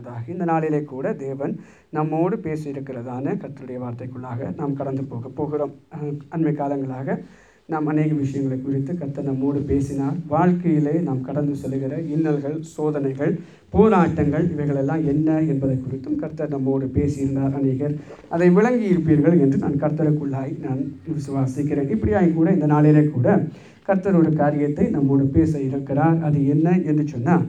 போவதாக இந்த நாளிலே கூட தேவன் நம்மோடு பேசியிருக்கிறதான கர்த்தருடைய வார்த்தைக்குள்ளாக நாம் கடந்து போக போகிறோம் அஹ், அண்மை காலங்களாக நாம் அநேக விஷயங்களை குறித்து கர்த்தர் நம்மோடு பேசினார் வாழ்க்கையிலே நாம் கடந்து செல்கிற இன்னல்கள் சோதனைகள் போராட்டங்கள் இவைகளெல்லாம் என்ன என்பதை குறித்தும் கர்த்தர் நம்மோடு பேசியிருந்தார் அநேகர் அதை விளங்கி இருப்பீர்கள் என்று நான் கர்த்தருக்குள்ளாய் நான் விசுவாசிக்கிறேன் இப்படியாய் கூட இந்த நாளிலே கூட கர்த்தர் ஒரு காரியத்தை நம்மோடு பேச இருக்கிறார் அது என்ன என்று சொன்னால்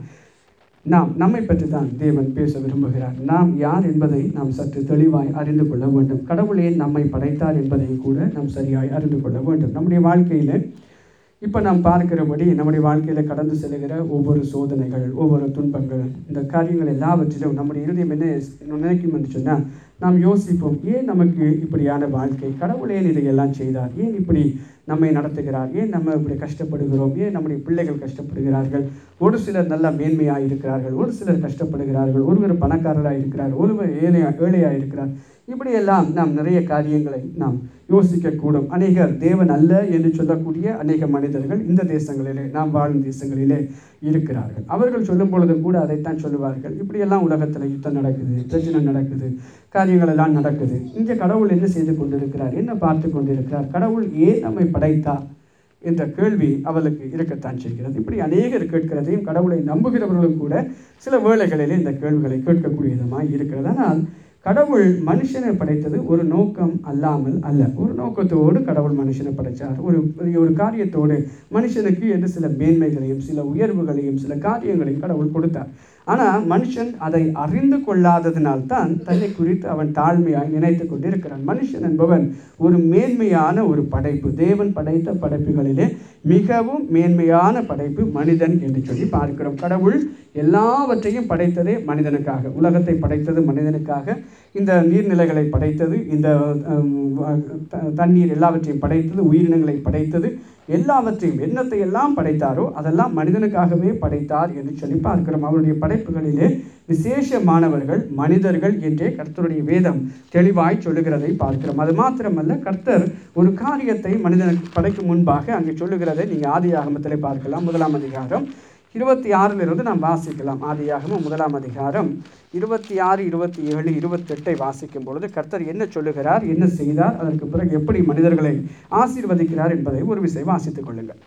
நாம் நம்மை பற்றி தான் தேவன் பேச விரும்புகிறார் நாம் யார் என்பதை நாம் சற்று தெளிவாய் அறிந்து கொள்ள வேண்டும் கடவுள் ஏன் நம்மை படைத்தார் என்பதையும் கூட நாம் சரியாய் அறிந்து கொள்ள வேண்டும் நம்முடைய வாழ்க்கையில் இப்போ நாம் பார்க்கிறபடி நம்முடைய வாழ்க்கையில் கடந்து செல்கிற ஒவ்வொரு சோதனைகள் ஒவ்வொரு துன்பங்கள் இந்த காரியங்கள் எல்லாவற்றிலும் நம்முடைய இருதயம் என்ன நினைக்கும் என்று சொன்னால் நாம் யோசிப்போம் ஏன் நமக்கு இப்படியான வாழ்க்கை கடவுள் ஏன் இதையெல்லாம் செய்தார் ஏன் இப்படி நம்மை நடத்துகிறார் ஏன் நம்ம இப்படி கஷ்டப்படுகிறோம் ஏன் நம்முடைய பிள்ளைகள் கஷ்டப்படுகிறார்கள் ஒரு சிலர் நல்ல மேன்மையாக இருக்கிறார்கள் ஒரு சிலர் கஷ்டப்படுகிறார்கள் ஒருவர் பணக்காரராக இருக்கிறார் ஒருவர் ஏழையா ஏழையாக இருக்கிறார் இப்படியெல்லாம் நாம் நிறைய காரியங்களை நாம் யோசிக்கக்கூடும் அநேகர் தேவன் அல்ல என்று சொல்லக்கூடிய அநேக மனிதர்கள் இந்த தேசங்களிலே நாம் வாழும் தேசங்களிலே இருக்கிறார்கள் அவர்கள் சொல்லும் பொழுதும் கூட அதைத்தான் சொல்லுவார்கள் இப்படியெல்லாம் உலகத்தில் யுத்தம் நடக்குது பிரச்சனை நடக்குது காரியங்கள் எல்லாம் நடக்குது இங்கே கடவுள் என்ன செய்து கொண்டிருக்கிறார் என்ன பார்த்து கொண்டிருக்கிறார் கடவுள் ஏன் நம்மை படைத்தார் என்ற கேள்வி அவளுக்கு இருக்கத்தான் செய்கிறது இப்படி அநேகர் கேட்கிறதையும் கடவுளை நம்புகிறவர்களும் கூட சில வேளைகளிலே இந்த கேள்விகளை கேட்கக்கூடிய விதமாக இருக்கிறது ஆனால் கடவுள் மனுஷனை படைத்தது ஒரு நோக்கம் அல்லாமல் அல்ல ஒரு நோக்கத்தோடு கடவுள் மனுஷனை படைத்தார் ஒரு பெரிய ஒரு காரியத்தோடு மனுஷனுக்கு என்று சில மேன்மைகளையும் சில உயர்வுகளையும் சில காரியங்களையும் கடவுள் கொடுத்தார் ஆனால் மனுஷன் அதை அறிந்து கொள்ளாததினால்தான் தன்னை குறித்து அவன் தாழ்மையாய் நினைத்து கொண்டிருக்கிறான் மனுஷன் என்பவன் ஒரு மேன்மையான ஒரு படைப்பு தேவன் படைத்த படைப்புகளிலே மிகவும் மேன்மையான படைப்பு மனிதன் என்று சொல்லி பார்க்கிறோம் கடவுள் எல்லாவற்றையும் படைத்ததே மனிதனுக்காக உலகத்தை படைத்தது மனிதனுக்காக இந்த நீர்நிலைகளை படைத்தது இந்த ஹம், த- தண்ணீர் எல்லாவற்றையும் படைத்தது உயிரினங்களை படைத்தது எல்லாவற்றையும் என்னத்தை எல்லாம் படைத்தாரோ அதெல்லாம் மனிதனுக்காகவே படைத்தார் என்று சொல்லி பார்க்கிறோம் அவருடைய படைப்புகளிலே விசேஷமானவர்கள் மனிதர்கள் என்றே கர்த்தருடைய வேதம் தெளிவாய் சொல்லுகிறதை பார்க்கிறோம் அது மாத்திரமல்ல கர்த்தர் ஒரு காரியத்தை மனிதனுக்கு படைக்கும் முன்பாக அங்கே சொல்லுகிறதை நீங்கள் ஆதி ஆகமத்திலே பார்க்கலாம் முதலாம் அதிகாரம் இருபத்தி ஆறிலிருந்து நாம் வாசிக்கலாம் ஆதியாகமம் முதலாம் அதிகாரம் இருபத்தி ஆறு இருபத்தி ஏழு இருபத்தெட்டை வாசிக்கும் பொழுது கர்த்தர் என்ன சொல்லுகிறார் என்ன செய்தார் அதற்கு பிறகு எப்படி மனிதர்களை ஆசீர்வதிக்கிறார் என்பதை ஒரு விசை வாசித்துக் கொள்ளுங்கள்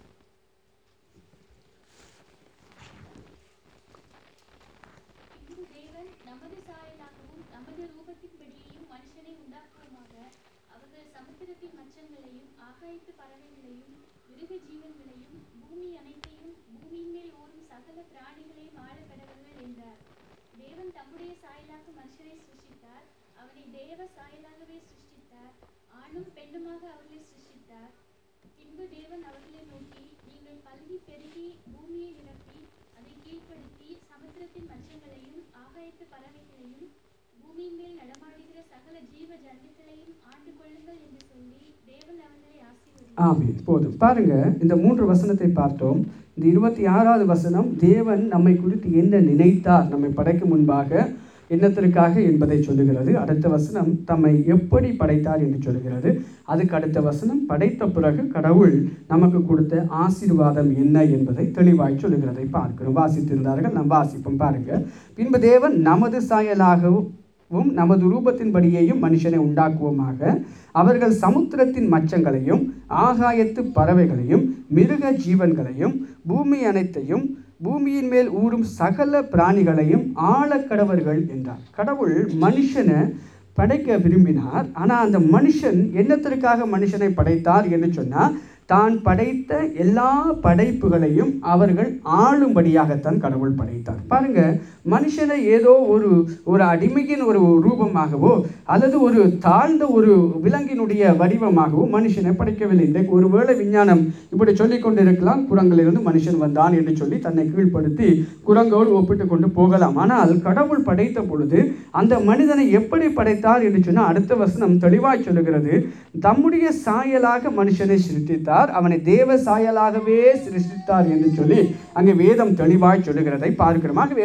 பின்பு தேவன் நமது சாயலாகவும் நமது ரூபத்தின்படியேயும் மனுஷனை உண்டாக்குவோமாக அவர்கள் சமுத்திரத்தின் மச்சங்களையும் ஆகாயத்து பறவைகளையும் மிருக ஜீவன்களையும் பூமி அனைத்தையும் பூமியின் மேல் ஓடும் சகல பிராணிகளையும் ஆள கடவர்கள் என்றார் தேவன் தம்முடைய சாயலாக மனுஷனை சிருஷ்டித்தார் அவனை தேவ சாயலாகவே சிருஷ்டித்தார் ஆணும் பெண்ணுமாக அவர்களை சிருஷ்டித்தார் பின்பு தேவன் அவர்களை நோக்கி நீங்கள் பல்கி பெருகி பூமியை நிரப்பி அதை கீழ்ப்படுத்தி சமுத்திரத்தின் மச்சங்களையும் ஆகாயத்து பறவைகளையும் பூமியின் மேல் நடமாடுகிற சகல ஜீவ ஜந்துக்களையும் ஆண்டு கொள்ளுங்கள் என்று சொல்லி தேவன் அவர்களை ஆசீர்வதித்தார் ஆமென் போதும் பாருங்க இந்த மூன்று வசனத்தை பார்த்தோம் இந்த இருபத்தி ஆறாவது வசனம் தேவன் நம்மை குறித்து என்ன நினைத்தார் நம்மை படைக்கும் முன்பாக என்னத்திற்காக என்பதை சொல்லுகிறது அடுத்த வசனம் தம்மை எப்படி படைத்தார் என்று சொல்லுகிறது அதுக்கு அடுத்த வசனம் படைத்த பிறகு கடவுள் நமக்கு கொடுத்த ஆசீர்வாதம் என்ன என்பதை தெளிவாய் சொல்லுகிறதை பார்க்கிறோம் வாசித்திருந்தார்கள் நாம் வாசிப்போம் பாருங்க பின்பு தேவன் நமது சாயலாகவும் வும் நமது ரூபத்தின்படியேயும் மனுஷனை உண்டாக்குவோமாக அவர்கள் சமுத்திரத்தின் மச்சங்களையும் ஆகாயத்து பறவைகளையும் மிருக ஜீவன்களையும் பூமி அனைத்தையும் பூமியின் மேல் ஊறும் சகல பிராணிகளையும் ஆழக்கடவர்கள் என்றார் கடவுள் மனுஷனை படைக்க விரும்பினார் ஆனால் அந்த மனுஷன் என்னத்திற்காக மனுஷனை படைத்தார் என்று சொன்னால் தான் படைத்த எல்லா படைப்புகளையும் அவர்கள் ஆளும்படியாகத்தான் கடவுள் படைத்தார் பாருங்க மனுஷனை ஏதோ ஒரு ஒரு அடிமையின் ஒரு ரூபமாகவோ அல்லது ஒரு தாழ்ந்த ஒரு விலங்கினுடைய வடிவமாகவோ மனுஷனை படைக்கவில்லை இன்றைக்கு ஒருவேளை விஞ்ஞானம் இப்படி சொல்லிக் கொண்டிருக்கலாம் குரங்கிலிருந்து மனுஷன் வந்தான் என்று சொல்லி தன்னை கீழ்ப்படுத்தி குரங்கோடு ஒப்பிட்டு கொண்டு போகலாம் ஆனால் கடவுள் படைத்த பொழுது அந்த மனிதனை எப்படி படைத்தார் என்று சொன்னால் அடுத்த வசனம் தெளிவாய் சொல்லுகிறது தம்முடைய சாயலாக மனுஷனை சிருஷ்டித்தார் அவனை தேவ சாயலாகவே சிருஷ்டித்தார் என்று சொல்லி அங்கே வேதம் தெளிவாய் சொல்லுகிறதை பார்க்கிறோம் ஆகவே மனிதன்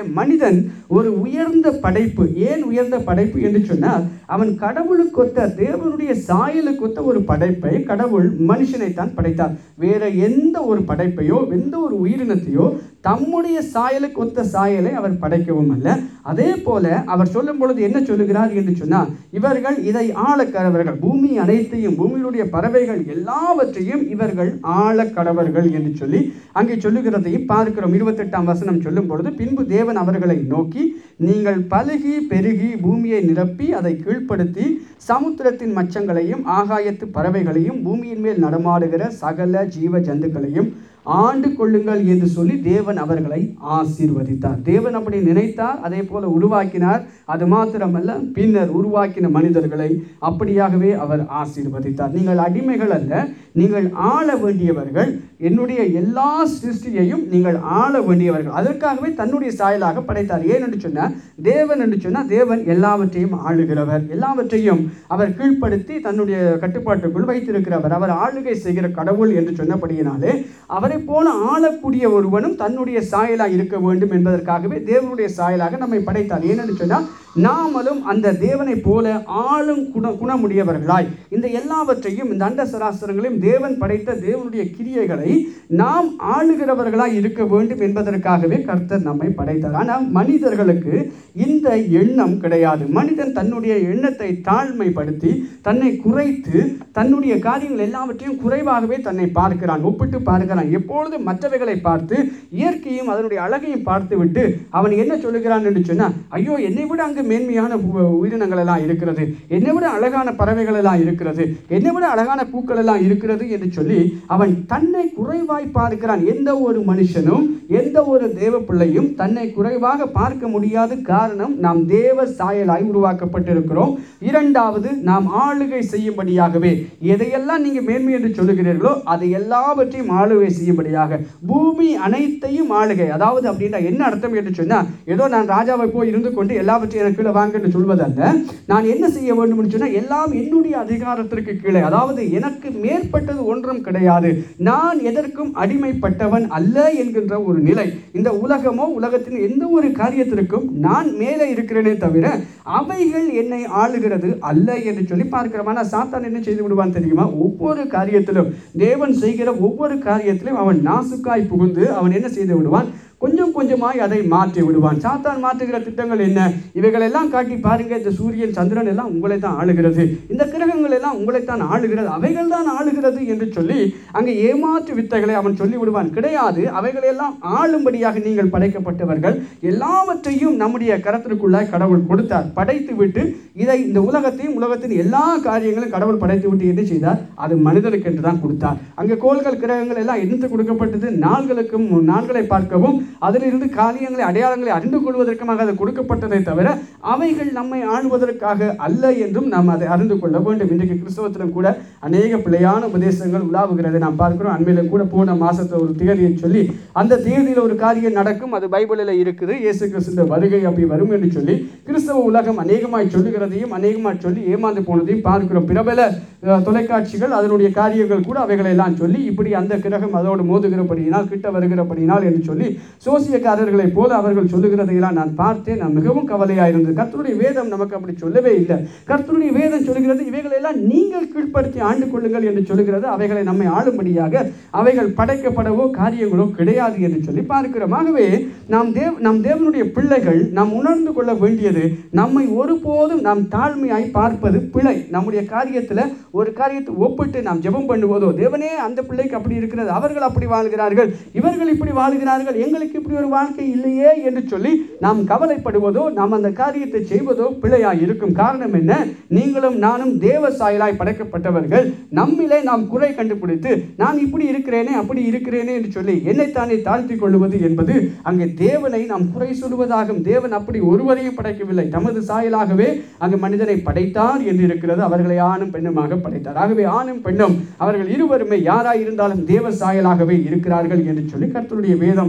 மனிதன் ஒரு உயர்ந்த படைப்பு ஏன் உயர்ந்த படைப்பு என்று சொன்னால் அவன் கடவுளுக்கு ஒத்த தேவனுடைய சாயலுக்கு ஒத்த ஒரு படைப்பை கடவுள் மனுஷனைத்தான் படைத்தார் வேற எந்த ஒரு படைப்பையோ எந்த ஒரு உயிரினத்தையோ தம்முடைய சாயலுக்கு ஒத்த சாயலை அவர் படைக்கவும் அல்ல அதே போல அவர் சொல்லும் பொழுது என்ன சொல்லுகிறார் என்று சொன்னால் இவர்கள் இதை ஆளக்கடவர்கள் பூமி அனைத்தையும் பூமியினுடைய பறவைகள் எல்லாவற்றையும் இவர்கள் ஆளக்கடவர்கள் என்று சொல்லி அங்கே சொல்லுகிறதையும் பார்க்கிறோம் இருபத்தெட்டாம் வசனம் சொல்லும் பொழுது பின்பு தேவன் அவர்களை நோக்கி நீங்கள் பலுகி பெருகி பூமியை நிரப்பி அதை கீழ்ப்படுத்தி சமுத்திரத்தின் மச்சங்களையும் ஆகாயத்து பறவைகளையும் பூமியின் மேல் நடமாடுகிற சகல ஜீவ ஜந்துக்களையும் ஆண்டு கொள்ளுங்கள் என்று சொல்லி தேவன் அவர்களை ஆசீர்வதித்தார் தேவன் அப்படி நினைத்தார் அதே போல உருவாக்கினார் அது மாத்திரமல்ல பின்னர் உருவாக்கின மனிதர்களை அப்படியாகவே அவர் ஆசீர்வதித்தார் நீங்கள் அடிமைகள் அல்ல நீங்கள் ஆள வேண்டியவர்கள் என்னுடைய எல்லா சிருஷ்டியையும் நீங்கள் ஆள வேண்டியவர்கள் அதற்காகவே தன்னுடைய சாயலாக படைத்தார் ஏன் என்று சொன்னால் தேவன் என்று சொன்னால் தேவன் எல்லாவற்றையும் ஆளுகிறவர் எல்லாவற்றையும் அவர் கீழ்ப்படுத்தி தன்னுடைய கட்டுப்பாட்டுக்குள் வைத்திருக்கிறவர் அவர் ஆளுகை செய்கிற கடவுள் என்று சொன்னபடியினாலே அவரை போல ஆளக்கூடிய ஒருவனும் தன்னுடைய சாயலாக இருக்க வேண்டும் என்பதற்காகவே தேவனுடைய சாயலாக நம்மை படைத்தார் ஏனென்று சொன்னால் நாமளும் அந்த தேவனைப் போல ஆளும் குண குணமுடையவர்களாய் இந்த எல்லாவற்றையும் இந்த அண்ட சராசரங்களையும் தேவன் படைத்த தேவனுடைய கிரியைகளை நாம் ஆளுகிறவர்களாய் இருக்க வேண்டும் என்பதற்காகவே கர்த்தர் நம்மை படைத்தார் ஆனால் மனிதர்களுக்கு இந்த எண்ணம் கிடையாது மனிதன் தன்னுடைய எண்ணத்தை தாழ்மைப்படுத்தி தன்னை குறைத்து தன்னுடைய காரியங்கள் எல்லாவற்றையும் குறைவாகவே தன்னை பார்க்கிறான் ஒப்பிட்டு பார்க்கிறான் எப்பொழுதும் மற்றவைகளை பார்த்து இயற்கையும் அதனுடைய அழகையும் பார்த்துவிட்டு அவன் என்ன சொல்லுகிறான் என்று சொன்னால் ஐயோ என்னை விட அங்கு மேன்மையான உ- உயிரினங்கள் எல்லாம் இருக்கிறது என்னை விட அழகான பறவைகள் எல்லாம் இருக்கிறது என்னை விட அழகான பூக்கள் எல்லாம் இருக்கிறது என்று சொல்லி அவன் தன்னை குறைவாய் பார்க்கிறான் எந்த ஒரு மனுஷனும் எந்த ஒரு தேவ பிள்ளையும் தன்னை குறைவாக பார்க்க முடியாத காரணம் நாம் தேவ சாயலாய் உருவாக்கப்பட்டிருக்கிறோம் இரண்டாவது நாம் ஆளுகை செய்யும்படியாகவே எதையெல்லாம் நீங்க மேன்மை என்று சொல்லுகிறீர்களோ அதை எல்லாவற்றையும் ஆளுகை செய்யும்படியாக பூமி அனைத்தையும் ஆளுகை அதாவது அப்படின்னா என்ன அர்த்தம் என்று சொன்னா ஏதோ நான் ராஜாவை போய் இருந்து கொண்டு எல்லாவற்றையும் எனக்கு கீழே வாங்க என்று சொல்வதல்ல நான் என்ன செய்ய வேண்டும் என்று சொன்னால் எல்லாம் என்னுடைய அதிகாரத்திற்கு கீழே அதாவது எனக்கு மேற்பட்டது ஒன்றும் கிடையாது நான் எதற்கும் அடிமைப்பட்டவன் அல்ல என்கின்ற ஒரு நிலை இந்த உலகமோ உலகத்தின் எந்த ஒரு காரியத்திற்கும் நான் மேலே இருக்கிறேனே தவிர அவைகள் என்னை ஆளுகிறது அல்ல என்று சொல்லி பார்க்கிறோம் ஆனால் சாத்தான் என்ன செய்து விடுவான் தெரியுமா ஒவ்வொரு காரியத்திலும் தேவன் செய்கிற ஒவ்வொரு காரியத்திலும் அவன் நாசுக்காய் புகுந்து அவன் என்ன செய்து விடுவான் கொஞ்சம் கொஞ்சமாய் அதை மாற்றி விடுவான் சாத்தான் மாற்றுகிற திட்டங்கள் என்ன இவைகள் எல்லாம் காட்டி பாருங்க இந்த சூரியன் சந்திரன் எல்லாம் உங்களை தான் ஆளுகிறது இந்த கிரகங்கள் எல்லாம் உங்களைத்தான் ஆளுகிறது அவைகள் தான் ஆளுகிறது என்று சொல்லி அங்கே ஏமாற்று வித்தைகளை அவன் சொல்லி விடுவான் கிடையாது அவைகளெல்லாம் ஆளும்படியாக நீங்கள் படைக்கப்பட்டவர்கள் எல்லாவற்றையும் நம்முடைய கரத்திற்குள்ளாய் கடவுள் கொடுத்தார் படைத்து விட்டு இதை இந்த உலகத்தையும் உலகத்தின் எல்லா காரியங்களும் கடவுள் படைத்து விட்டு என்ன செய்தார் அது மனிதனுக்கு என்று தான் கொடுத்தார் அங்கே கோள்கள் கிரகங்கள் எல்லாம் எண்ணத்து கொடுக்கப்பட்டது நாள்களுக்கும் நாள்களை பார்க்கவும் அதிலிருந்து காரியங்களை அடையாளங்களை அறிந்து கொள்வதற்குமாக அது கொடுக்கப்பட்டதை தவிர அவைகள் நம்மை ஆளுவதற்காக அல்ல என்றும் நாம் அதை அறிந்து கொள்ள வேண்டும் இன்றைக்கு கிறிஸ்தவத்திலும் கூட அநேக பிழையான உபதேசங்கள் உலாவுகிறதை நாம் பார்க்கிறோம் அண்மையில் கூட போன மாசத்துல ஒரு தேதியை சொல்லி அந்த தேதியில் ஒரு காரியம் நடக்கும் அது பைபிளில் இருக்குது இயேசு கிறிஸ்துவின் வருகை அப்படி வரும் என்று சொல்லி கிறிஸ்தவ உலகம் அநேகமாய் சொல்லுகிறதையும் அநேகமாய் சொல்லி ஏமாந்து போனதையும் பார்க்கிறோம் பிரபல அஹ், தொலைக்காட்சிகள் அதனுடைய காரியங்கள் கூட அவைகளை எல்லாம் சொல்லி இப்படி அந்த கிரகம் அதோடு மோதுகிறபடியினால் கிட்ட வருகிறபடியினால் என்று சொல்லி சோசியக்காரர்களைப் போல அவர்கள் சொல்லுகிறதையெல்லாம் நான் பார்த்தேன் நான் மிகவும் கவலையாக இருந்தது கர்த்தருடைய வேதம் நமக்கு அப்படி சொல்லவே இல்லை கர்த்தருடைய வேதம் சொல்லுகிறது இவைகளெல்லாம் நீங்கள் கீழ்ப்படுத்தி ஆண்டு கொள்ளுங்கள் என்று சொல்லுகிறது அவைகளை நம்மை ஆளும்படியாக அவைகள் படைக்கப்படவோ காரியங்களோ கிடையாது என்று சொல்லி பார்க்கிறோம் ஆகவே நாம் தேவ் நம் தேவனுடைய பிள்ளைகள் நாம் உணர்ந்து கொள்ள வேண்டியது நம்மை ஒருபோதும் நாம் தாழ்மையாய் பார்ப்பது பிழை நம்முடைய காரியத்தில் ஒரு காரியத்தை ஒப்பிட்டு நாம் ஜெபம் பண்ணுவதோ தேவனே அந்த பிள்ளைக்கு அப்படி இருக்கிறது அவர்கள் அப்படி வாழ்கிறார்கள் இவர்கள் இப்படி வாழ்கிறார்கள் எங்களுக்கு இப்படி ஒரு வாழ்க்கை இல்லையே என்று சொல்லி நாம் கவலைப்படுவதோ நாம் அந்த காரியத்தை செய்வதோ பிழையாய் இருக்கும் காரணம் என்ன நீங்களும் நானும் தேவ சாயலாய் படைக்கப்பட்டவர்கள் நம்மிலே நாம் குறை கண்டுபிடித்து நான் இப்படி இருக்கிறேனே அப்படி இருக்கிறேனே என்று சொல்லி என்னைத்தானே தாழ்த்தி கொள்வது என்பது அங்கே தேவனை நாம் குறை சொல்வதாகும் தேவன் அப்படி ஒருவரையும் படைக்கவில்லை தமது சாயலாகவே அங்கு மனிதனை படைத்தார் என்று இருக்கிறது அவர்களை ஆணும் பெண்ணுமாக படைத்தார் ஆகவே ஆணும் பெண்ணும் அவர்கள் இருவருமே யாராய் இருந்தாலும் தேவ சாயலாகவே இருக்கிறார்கள் என்று சொல்லி கர்த்தருடைய வேதம் தெளிவாக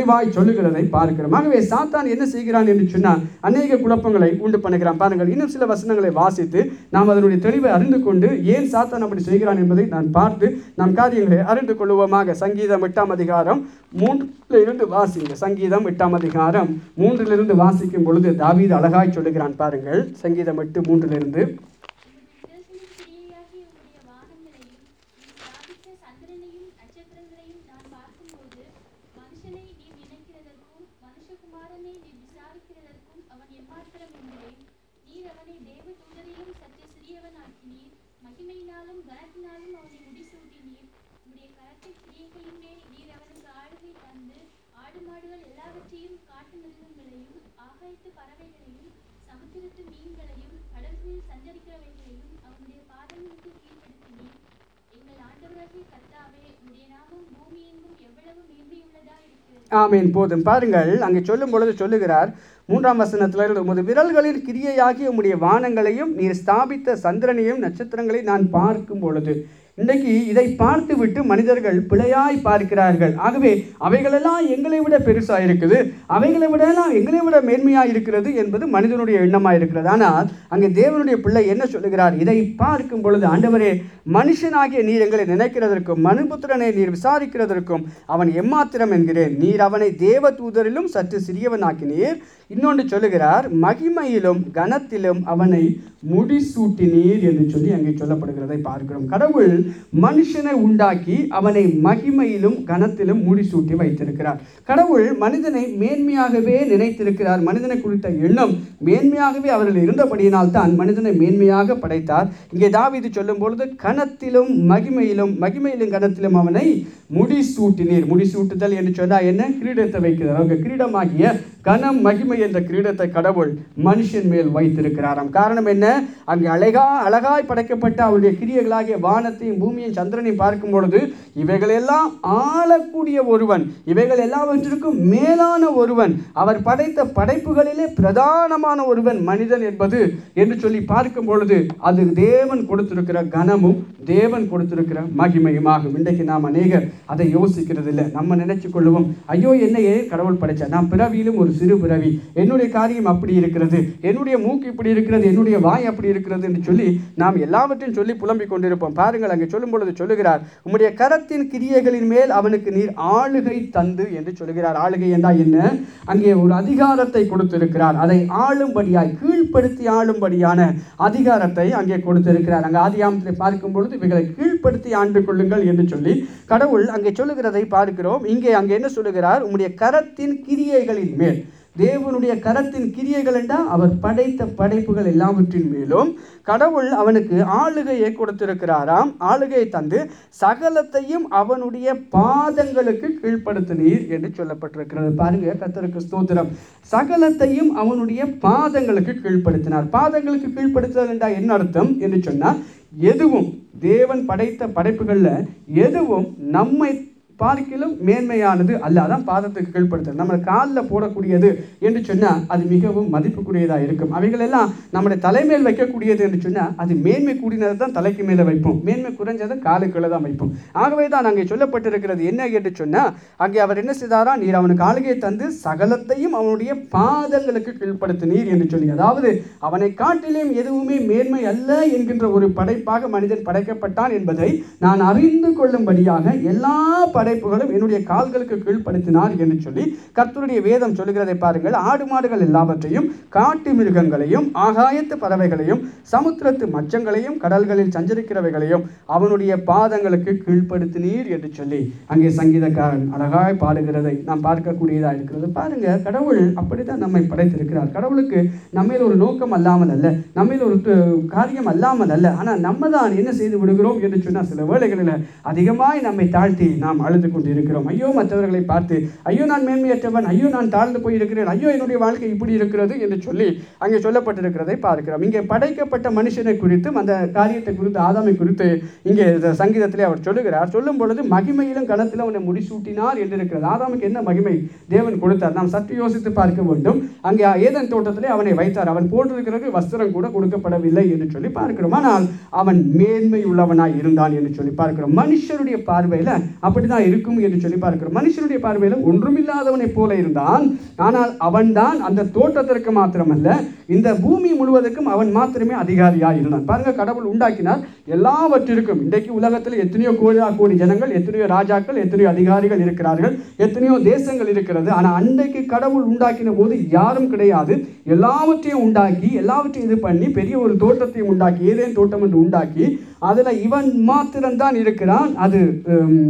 தெளிவாய் சொல்லுகிறதை பார்க்கிறோம் ஆகவே சாத்தான் என்ன செய்கிறான் என்று சொன்னால் அநேக குழப்பங்களை உண்டு பண்ணுகிறான் பாருங்கள் இன்னும் சில வசனங்களை வாசித்து நாம் அதனுடைய தெளிவை அறிந்து கொண்டு ஏன் சாத்தான் அப்படி செய்கிறான் என்பதை நான் பார்த்து நாம் காரியங்களை அறிந்து கொள்வோமாக சங்கீதம் எட்டாம் அதிகாரம் மூன்றில் இருந்து வாசிங்க சங்கீதம் எட்டாம் அதிகாரம் மூன்றிலிருந்து வாசிக்கும் பொழுது தாவீது அழகாய் சொல்லுகிறான் பாருங்கள் சங்கீதம் எட்டு மூன்றிலிருந்து உமது விரல்களின் கிரியையாகிய உம்முடைய வானங்களையும் நீ ஸ்தாபித்த சந்திரனையும் நட்சத்திரங்களையும் நான் பார்க்கும்போது மனுஷனை நீ நினைக்கிறதற்கும் மனுஷகுமாரனை நீ விசாரிக்கிறதற்கும் அவன் எம்மாத்திரம் என்கிறேன் நீர் அவனை தேவ தூதரிலும் சற்று சிறியவனாக்கினீர் மகிமையினாலும் கனத்தினாலும் அவனை முடிசூட்டினீர் உம்முடைய கரத்தை கிரியைகளின் மேல் நீர் அவனுக்கு ஆளுகை தந்து ஆடு மாடுகள் எல்லாவற்றையும் காட்டு மிருகங்களையும் ஆகாயத்து பறவைகளையும் சமுத்திரத்து மீன்களையும் கடல்களில் சஞ்சரிக்கிறவைகளையும் அவனுடைய பாதங்களுக்கு கீழ்ப்படுத்தினீர் எங்கள் ஆண்டவராகிய கர்த்தாவே உம்முடைய நாமம் பூமி எங்கும் எவ்வளவு மேன்மையுள்ளதா இருக்கிறது ஆமீன் போதும் பாருங்கள் அங்கே சொல்லும் பொழுது சொல்லுகிறார் மூன்றாம் வசனத்தில் இருந்து உமது விரல்களின் கிரியையாகிய உம்முடைய வானங்களையும் நீர் ஸ்தாபித்த சந்திரனையும் நட்சத்திரங்களை நான் பார்க்கும் பொழுது இன்றைக்கு இதை பார்த்துவிட்டு மனிதர்கள் பிழையாய் பார்க்கிறார்கள் ஆகவே அவைகளெல்லாம் எங்களை விட பெருசாக இருக்குது அவைகளை விட எல்லாம் எங்களை விட மேன்மையாக இருக்கிறது என்பது மனிதனுடைய எண்ணமாக இருக்கிறது ஆனால் அங்கே தேவனுடைய பிள்ளை என்ன சொல்லுகிறார் இதை பார்க்கும் பொழுது ஆண்டவரே மனுஷனாகிய நீர் எங்களை நினைக்கிறதற்கும் மனுபுத்திரனை நீர் விசாரிக்கிறதற்கும் அவன் எம்மாத்திரம் என்கிறேன் நீர் அவனை தேவ தூதரிலும் சற்று சிறியவனாக்கினீர் இன்னொன்று சொல்லுகிறார் மகிமையிலும் கனத்திலும் அவனை முடிசூட்டினீர் என்று சொல்லி அங்கே சொல்லப்படுகிறதை பார்க்கிறோம் கடவுள் மனுஷனை உண்டாக்கி அவனை மகிமையிலும் கனத்திலும் முடிசூட்டி வைத்திருக்கிறார் கடவுள் மனிதனை மேன்மையாகவே நினைத்திருக்கிறார் மனிதனை குறித்த எண்ணம் மேன்மையாகவே அவர்கள் இருந்தபடியினால் தான் மனிதனை மேன்மையாக படைத்தார் இங்கே தாவீது சொல்லும் பொழுது கனத்திலும் மகிமையிலும் மகிமையிலும் கனத்திலும் அவனை முடிசூட்டினீர் முடிசூட்டுதல் என்று சொன்னால் என்ன கிரீடத்தை வைக்கிறார் அவங்க கிரீடமாகிய கனம் மகிமை என்ற கிரீடத்தை கடவுள் மனுஷன் மேல் வைத்திருக்கிறாராம் காரணம் என்ன அங்கே அழகா அழகாய் படைக்கப்பட்ட அவருடைய கிரியைகளாகிய வானத்தையும் பூமியையும் சந்திரனையும் பார்க்கும் பொழுது இவைகளெல்லாம் ஆளக்கூடிய ஒருவன் இவைகள் எல்லாவற்றிற்கும் மேலான ஒருவன் அவர் படைத்த படைப்புகளிலே பிரதானமான ஒருவன் மனிதன் என்பது என்று சொல்லி பார்க்கும் பொழுது அது தேவன் கொடுத்திருக்கிற கனமும் தேவன் கொடுத்திருக்கிற மகிமையுமாகும் இன்றைக்கு நாம் அநேகர் அதை யோசிக்கிறது இல்லை நம்ம நினைச்சு கொள்ளுவோம் ஐயோ என்னையே கடவுள் படைச்சா நான் பிறவியிலும் ஒரு சிறு பிறவி என்னுடைய காரியம் அப்படி இருக்கிறது என்னுடைய மூக்கு இப்படி இருக்கிறது என்னுடைய வாய் அப்படி இருக்கிறது என்று சொல்லி நாம் எல்லாவற்றையும் சொல்லி புலம்பிக் கொண்டிருப்போம் பாருங்கள் அங்கே சொல்லும் பொழுது சொல்லுகிறார் உம்முடைய கரத்தின் கிரியைகளின் மேல் அவனுக்கு நீர் ஆளுகை தந்து என்று சொல்லுகிறார் ஆளுகை என்றால் என்ன அங்கே ஒரு அதிகாரத்தை கொடுத்திருக்கிறார் அதை ஆளும்படியாய் கீழ்ப்படுத்தி ஆளும்படியான அதிகாரத்தை அங்கே கொடுத்திருக்கிறார் அங்கே ஆதியாமத்தில் பார்க்கும் பொழுது இவைகளை கீழ்ப்படுத்தி ஆண்டு கொள்ளுங்கள் என்று சொல்லி கடவுள் அங்கே சொல்லுகிறதை பார்க்கிறோம் இங்கே அங்கே என்ன சொல்லுகிறார் உம்முடைய கரத்தின் கிரியைகளின் மேல் தேவனுடைய கரத்தின் கிரியைகள் என்றால் அவர் படைத்த படைப்புகள் எல்லாவற்றின் மேலும் கடவுள் அவனுக்கு ஆளுகையை கொடுத்திருக்கிறாராம் ஆளுகையை தந்து சகலத்தையும் அவனுடைய பாதங்களுக்கு கீழ்ப்படுத்தினீர் என்று சொல்லப்பட்டிருக்கிறது பாருங்க கர்த்தருக்கு ஸ்தோத்திரம் சகலத்தையும் அவனுடைய பாதங்களுக்கு கீழ்ப்படுத்தினார் பாதங்களுக்கு கீழ்ப்படுத்துதல் என்றால் என்ன அர்த்தம் என்று சொன்னால் எதுவும் தேவன் படைத்த படைப்புகளில் எதுவும் நம்மை பார்க்கிலும் மேன்மையானது அல்ல அதான் பாதத்துக்கு கீழ்ப்படுத்துறது நம்ம காலில் போடக்கூடியது என்று சொன்னால் அது மிகவும் மதிப்புக்குரியதாக இருக்கும் அவைகளெல்லாம் நம்முடைய தலைமேல் வைக்கக்கூடியது என்று சொன்னால் அது மேன்மை கூடினதை தான் தலைக்கு மேலே வைப்போம் மேன்மை குறைஞ்சதை காலுக்குள்ளே தான் வைப்போம் ஆகவே தான் அங்கே சொல்லப்பட்டிருக்கிறது என்ன என்று சொன்னால் அங்கே அவர் என்ன செய்தாரா நீர் அவனுக்கு ஆளுகையை தந்து சகலத்தையும் அவனுடைய பாதங்களுக்கு கீழ்ப்படுத்தினீர் என்று சொல்லி அதாவது அவனை காட்டிலும் எதுவுமே மேன்மை அல்ல என்கின்ற ஒரு படைப்பாக மனிதன் படைக்கப்பட்டான் என்பதை நான் அறிந்து கொள்ளும்படியாக எல்லா படைப்புகளும் என்னுடைய கால்களுக்கு கீழ்ப்படுத்தினார் என்று சொல்லி கர்த்தருடைய வேதம் சொல்லுகிறதை பாருங்கள் ஆடு மாடுகள் எல்லாவற்றையும் காட்டு மிருகங்களையும் ஆகாயத்து பறவைகளையும் சமுத்திரத்து மச்சங்களையும் கடல்களில் சஞ்சரிக்கிறவைகளையும் அவனுடைய பாதங்களுக்கு கீழ்ப்படுத்தினீர் என்று சொல்லி அங்கே சங்கீதக்காரன் அழகாய் பாடுகிறதை நாம் பார்க்கக்கூடியதாக இருக்கிறது பாருங்க கடவுள் அப்படித்தான் நம்மை படைத்திருக்கிறார் கடவுளுக்கு நம்மில் ஒரு நோக்கம் அல்லாமல் அல்ல நம்மில் ஒரு து- காரியம் அல்லாமல் அல்ல ஆனால் நம்ம தான் என்ன செய்து விடுகிறோம் என்று சொன்னால் சில வேளைகளில் அதிகமாய் நம்மை தாழ்த்தி நாம் அழுது கொண்டு இருக்கிறோம் ஐயோ மற்றவர்களை பார்த்து ஐயோ நான் மேன்மையற்றவன் ஐயோ நான் தாழ்ந்து போயிருக்கிறேன் ஐயோ என்னுடைய வாழ்க்கை இப்படி இருக்கிறது என்று சொல்லி அங்கே சொல்லப்பட்டிருக்கிறதை பார்க்கிறோம் இங்கே படைக்கப்பட்ட மனுஷனை குறித்தும் அந்த காரியத்தை குறித்து ஆதாமை குறித்து இங்கே இந்த சங்கீதத்திலே அவர் சொல்லுகிறார் சொல்லும் பொழுது மகிமையிலும் கணத்திலும் அவனை முடிசூட்டினார் என்று இருக்கிறது ஆதாமுக்கு என்ன மகிமை தேவன் கொடுத்தார் நாம் சற்று யோசித்து பார்க்க வேண்டும் அங்கே ஏதன் தோட்டத்திலே அவனை வைத்தார் அவன் போட்டிருக்கிறது வஸ்திரம் கூட கொடுக்கப்படவில்லை என்று சொல்லி பார்க்கிறோம் ஆனால் அவன் மேன்மை உள்ளவனாய் இருந்தான் என்று சொல்லி பார்க்கிறோம் மனுஷருடைய பார்வையில் அப்படிதான் இருக்கும் என்று சொல்லி பார்க்கிறோம் மனுஷனுடைய பார்வையில் ஒன்றுமில்லாதவனைப் போல இருந்தான் ஆனால் அவன்தான் அந்த தோட்டத்திற்கு மாத்திரமல்ல இந்த பூமி முழுவதற்கும் அவன் மாத்திரமே அதிகாரியாக இருந்தான் பாருங்க கடவுள் உண்டாக்கினார் எல்லாவற்றிற்கும் இன்றைக்கு உலகத்தில் எத்தனையோ கோடா கோடி ஜனங்கள் எத்தனையோ ராஜாக்கள் எத்தனையோ அதிகாரிகள் இருக்கிறார்கள் எத்தனையோ தேசங்கள் இருக்கிறது ஆனால் அன்றைக்கு கடவுள் உண்டாக்கின போது யாரும் கிடையாது எல்லாவற்றையும் உண்டாக்கி எல்லாவற்றையும் இது பண்ணி பெரிய ஒரு தோட்டத்தையும் உண்டாக்கி ஏதேன் தோட்டம் என்று உண்டாக்கி அதில் இவன் மாத்திரம்தான் இருக்கிறான் அது உம்,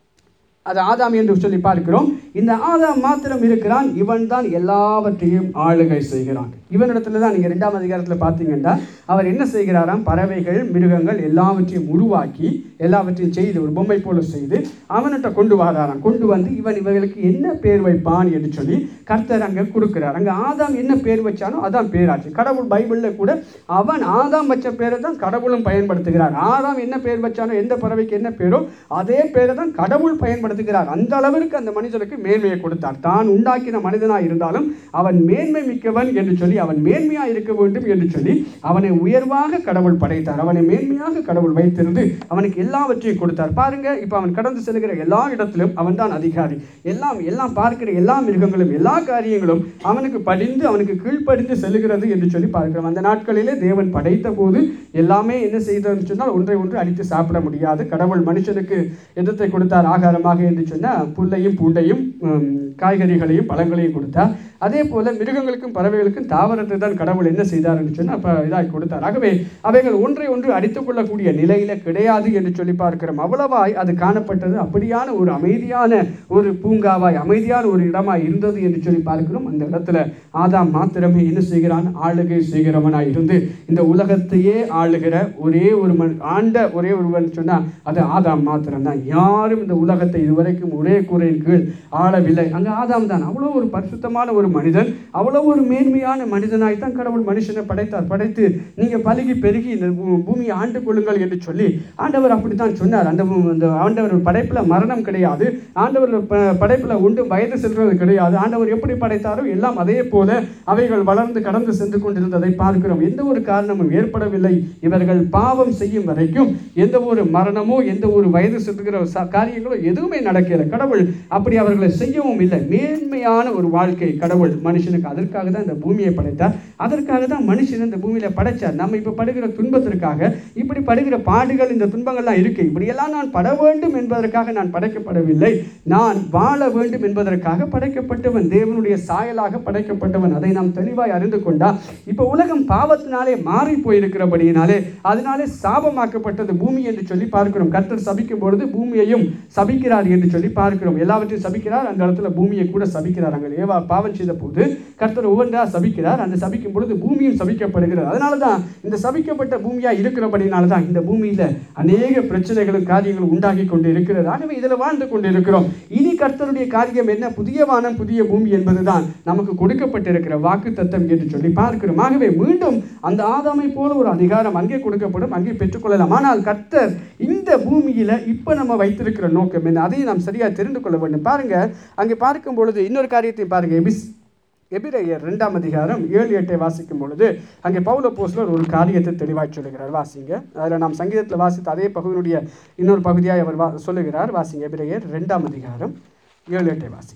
அது ஆதாம் என்று சொல்லி பார்க்கிறோம் இந்த ஆதாம் மாத்திரம் இருக்கிறான் இவன் தான் எல்லாவற்றையும் ஆளுகை செய்கிறான் இவனிடத்துல தான் நீங்கள் ரெண்டாம் அதிகாரத்தில் பார்த்தீங்கன்னா அவர் என்ன செய்கிறாராம் பறவைகள் மிருகங்கள் எல்லாவற்றையும் உருவாக்கி எல்லாவற்றையும் செய்து ஒரு பொம்மை போல செய்து அவன்கிட்ட கொண்டு வராராம் கொண்டு வந்து இவன் இவர்களுக்கு என்ன பேர் வைப்பான் என்று சொல்லி கர்த்தர் அங்கே கொடுக்கிறார் அங்கே ஆதாம் என்ன பேர் வச்சானோ அதான் பேராச்சு கடவுள் பைபிளில் கூட அவன் ஆதாம் வச்ச பேரை தான் கடவுளும் பயன்படுத்துகிறார் ஆதாம் என்ன பேர் வச்சானோ எந்த பறவைக்கு என்ன பேரோ அதே பேரை தான் கடவுள் பயன்படுத்துகிறார் அந்த அளவிற்கு அந்த மனிதனுக்கு மேன்மையை கொடுத்தார் தான் உண்டாக்கின மனிதனாக இருந்தாலும் அவன் மேன்மை மிக்கவன் என்று சொல்லி அவன் மேன்மையாக இருக்க வேண்டும் என்று சொல்லி அவனை உயர்வாக கடவுள் படைத்தார் அவனை மேன்மையாக கடவுள் வைத்திருந்து அவனுக்கு எல்லாவற்றையும் கொடுத்தார் பாருங்க இப்போ அவன் கடந்து செல்கிற எல்லா இடத்திலும் அவன் தான் அதிகாரி எல்லாம் எல்லாம் பார்க்கிற எல்லா மிருகங்களும் எல்லா காரியங்களும் அவனுக்கு படிந்து அவனுக்கு கீழ்ப்படிந்து செல்கிறது என்று சொல்லி பார்க்கிறோம் அந்த நாட்களிலே தேவன் படைத்த போது எல்லாமே என்ன செய்ததுன்னு சொன்னால் ஒன்றை ஒன்று அடித்து சாப்பிட முடியாது கடவுள் மனுஷனுக்கு எதத்தை கொடுத்தார் ஆகாரமாக என்று சொன்னால் புல்லையும் பூண்டையும் உம், காய்கறிகளையும் பழங்களையும் கொடுத்தார் அதே போல மிருகங்களுக்கும் பறவைகளுக்கும் தாவரத்தை தான் கடவுள் என்ன செய்தார் என்று சொன்னால் அப்போ இதாகி கொடுத்தார் ஆகவே அவைகள் ஒன்றை ஒன்று அடித்துக் கொள்ளக்கூடிய நிலையில கிடையாது என்று சொல்லி பார்க்கிறோம் அவ்வளவாய் அது காணப்பட்டது அப்படியான ஒரு அமைதியான ஒரு பூங்காவாய் அமைதியான ஒரு இடமாய் இருந்தது என்று சொல்லி பார்க்கிறோம் அந்த இடத்துல ஆதாம் மாத்திரமே என்ன செய்கிறான் ஆளுகை செய்கிறவனாய் இருந்து இந்த உலகத்தையே ஆளுகிற ஒரே ஒரு மன் ஆண்ட ஒரே ஒருவன் சொன்னால் அது ஆதாம் மாத்திரம்தான் யாரும் இந்த உலகத்தை இதுவரைக்கும் ஒரே கூரையின் கீழ் ஆளவில்லை அங்கே ஆதாம் தான் அவ்வளோ ஒரு பரிசுத்தமான ஒரு மனிதன் அவ்வளோ ஒரு மேன்மையான மனிதனாய் தான் கடவுள் மனுஷனை படைத்தார் படைத்து நீங்கள் பலுகி பெருகி இந்த பூ- பூமியை ஆண்டு கொள்ளுங்கள் என்று சொல்லி ஆண்டவர் அப்படித்தான் சொன்னார் அந்த பூ- அந்த ஆண்டவர் படைப்பில் மரணம் கிடையாது ஆண்டவர் ப- படைப்பில் உண்டு வயது செல்வது கிடையாது ஆண்டவர் எப்படி படைத்தாரோ எல்லாம் அதே போல அவைகள் வளர்ந்து கடந்து சென்று கொண்டிருந்ததை பார்க்கிறோம் எந்த ஒரு காரணமும் ஏற்படவில்லை இவர்கள் பாவம் செய்யும் வரைக்கும் எந்த ஒரு மரணமோ எந்த ஒரு வயது செல்கிற ச- காரியங்களோ எதுவுமே நடக்கல கடவுள் அப்படி அவர்களை செய்யவும் இல்லை மேன்மையான ஒரு வாழ்க்கை கடவுள் மனுஷனுக்கு அதற்காக தான் இந்த பூமியை படைத்தார் அதற்காக தான் மனுஷன் இந்த பூமியில படைச்சார் நம்ம இப்போ படுகிற துன்பத்திற்காக இப்படி படுகிற பாடுகள் இந்த துன்பங்கள்லாம் இருக்கு இப்படியெல்லாம் நான் பட வேண்டும் என்பதற்காக நான் படைக்கப்படவில்லை நான் வாழ வேண்டும் என்பதற்காக படைக்கப்பட்டவன் தேவனுடைய சாயலாக படைக்கப்பட்டவன் அதை நாம் தெளிவாய் அறிந்து கொண்டா இப்போ உலகம் பாவத்தினாலே மாறி போயிருக்கிறபடியினாலே அதனாலே சாபமாக்கப்பட்டது பூமி என்று சொல்லி பார்க்கிறோம் கர்த்தர் சபிக்கும் பொழுது பூமியையும் சபிக்கிறார் என்று சொல்லி பார்க்கிறோம் எல்லாவற்றையும் சபிக்கிறார் அந்த இடத்துல பூமியை கூட சபிக்கிறார் அங்கே ஏவா பாவம் செய்த போது கர்த்தர் ஒவ்வொன்றா சபிக்கிறார் அந்த சபிக்கும் பொழுது பூமியும் சபிக்கப்படுகிறது அதனால தான் இந்த சபிக்கப்பட்ட பூமியாக இருக்கிறபடினால தான் இந்த பூமியில் அநேக பிரச்சனைகளும் காரியங்களும் உண்டாகி கொண்டு இருக்கிறது ஆகவே இதில் வாழ்ந்து கொண்டு இருக்கிறோம் இனி கர்த்தருடைய காரியம் என்ன புதிய வானம் புதிய பூமி என்பதுதான் நமக்கு கொடுக்கப்பட்டிருக்கிற வாக்கு தத்தம் என்று சொல்லி பார்க்கிறோம் ஆகவே மீண்டும் அந்த ஆதாமை போல ஒரு அதிகாரம் அங்கே கொடுக்கப்படும் அங்கே பெற்றுக்கொள்ளலாம் ஆனால் கர்த்தர் இந்த பூமியில இப்போ நம்ம வைத்திருக்கிற நோக்கம் என்ன அதையும் நாம் சரியா தெரிந்து கொள்ள வேண்டும் பாருங்க அங்கே பார்க்கும் பொழுது இன்னொரு காரியத்தை பாருங்க எபிஸ் எபிரேயர் ரெண்டாம் அதிகாரம் ஏழு எட்டை வாசிக்கும் பொழுது அங்கே பவுல போஸ்லர் ஒரு காரியத்தை தெளிவாக சொல்லுகிறார் வாசிங்க அதில் நாம் சங்கீதத்தில் வாசித்த அதே பகுதியினுடைய இன்னொரு பகுதியாக அவர் வா சொல்லுகிறார் வாசிங்க எபிரேயர் ரெண்டாம் அதிகாரம் ஏழு எட்டை வாசிங்க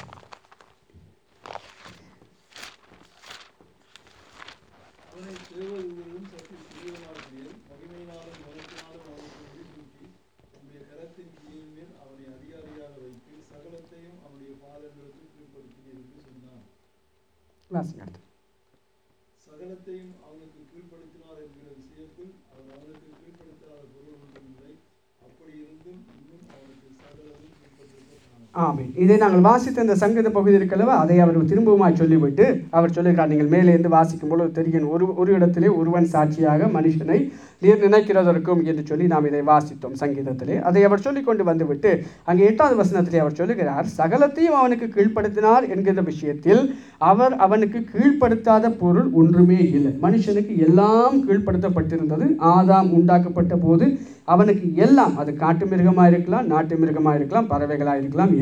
அவனை தேவதூதரும் சற்று சிறியவனாகிய மகிமையினாலும் மனத்தினாலும் அவனுக்கு முடிசூட்டி உம்முடைய கரத்தின் கீழின் மேல் அவனை அதிகாரியாக வைத்து சகலத்தையும் அவனுடைய பாதங்களுக்கு கீழ்ப்படுத்தினீர் என்று சொன்னான் வாசிங்க அடுத்து சகலத்தையும் அவனுக்கு கீழ்ப்படுத்தினார் என்கிற விஷயத்தில் அவர் அவனுக்கு கீழ்ப்படுத்தாத பொருள் ஒன்றுமில்லை அப்படி இருந்தும் இன்னும் அவனுக்கு சகலமும் கீழ்ப்பட்டிருக்க காணோம் ஆமென் இதை நாங்கள் வாசித்த இந்த சங்கீத பகுதி இருக்கல்லவா அதை அவர் திரும்பவுமாய் சொல்லிவிட்டு அவர் சொல்லுகிறார் நீங்கள் மேலே இருந்து வாசிக்கும் பொழுது தெரியும் ஒரு ஒரு இடத்திலே ஒருவன் சாட்சியாக மனுஷனை நீர் நினைக்கிறதற்கும் என்று சொல்லி நாம் இதை வாசித்தோம் சங்கீதத்திலே அதை அவர் சொல்லிக் கொண்டு வந்துவிட்டு அங்கே எட்டாவது வசனத்திலே அவர் சொல்லுகிறார் சகலத்தையும் அவனுக்கு கீழ்ப்படுத்தினார் என்கிற விஷயத்தில் அவர் அவனுக்கு கீழ்ப்படுத்தாத பொருள் ஒன்றுமே இல்லை மனுஷனுக்கு எல்லாம் கீழ்ப்படுத்தப்பட்டிருந்தது ஆதாம் உண்டாக்கப்பட்ட போது அவனுக்கு எல்லாம் அது காட்டு மிருகமாக இருக்கலாம் நாட்டு மிருகமாக இருக்கலாம் பறவைகளாக இருக்கலாம்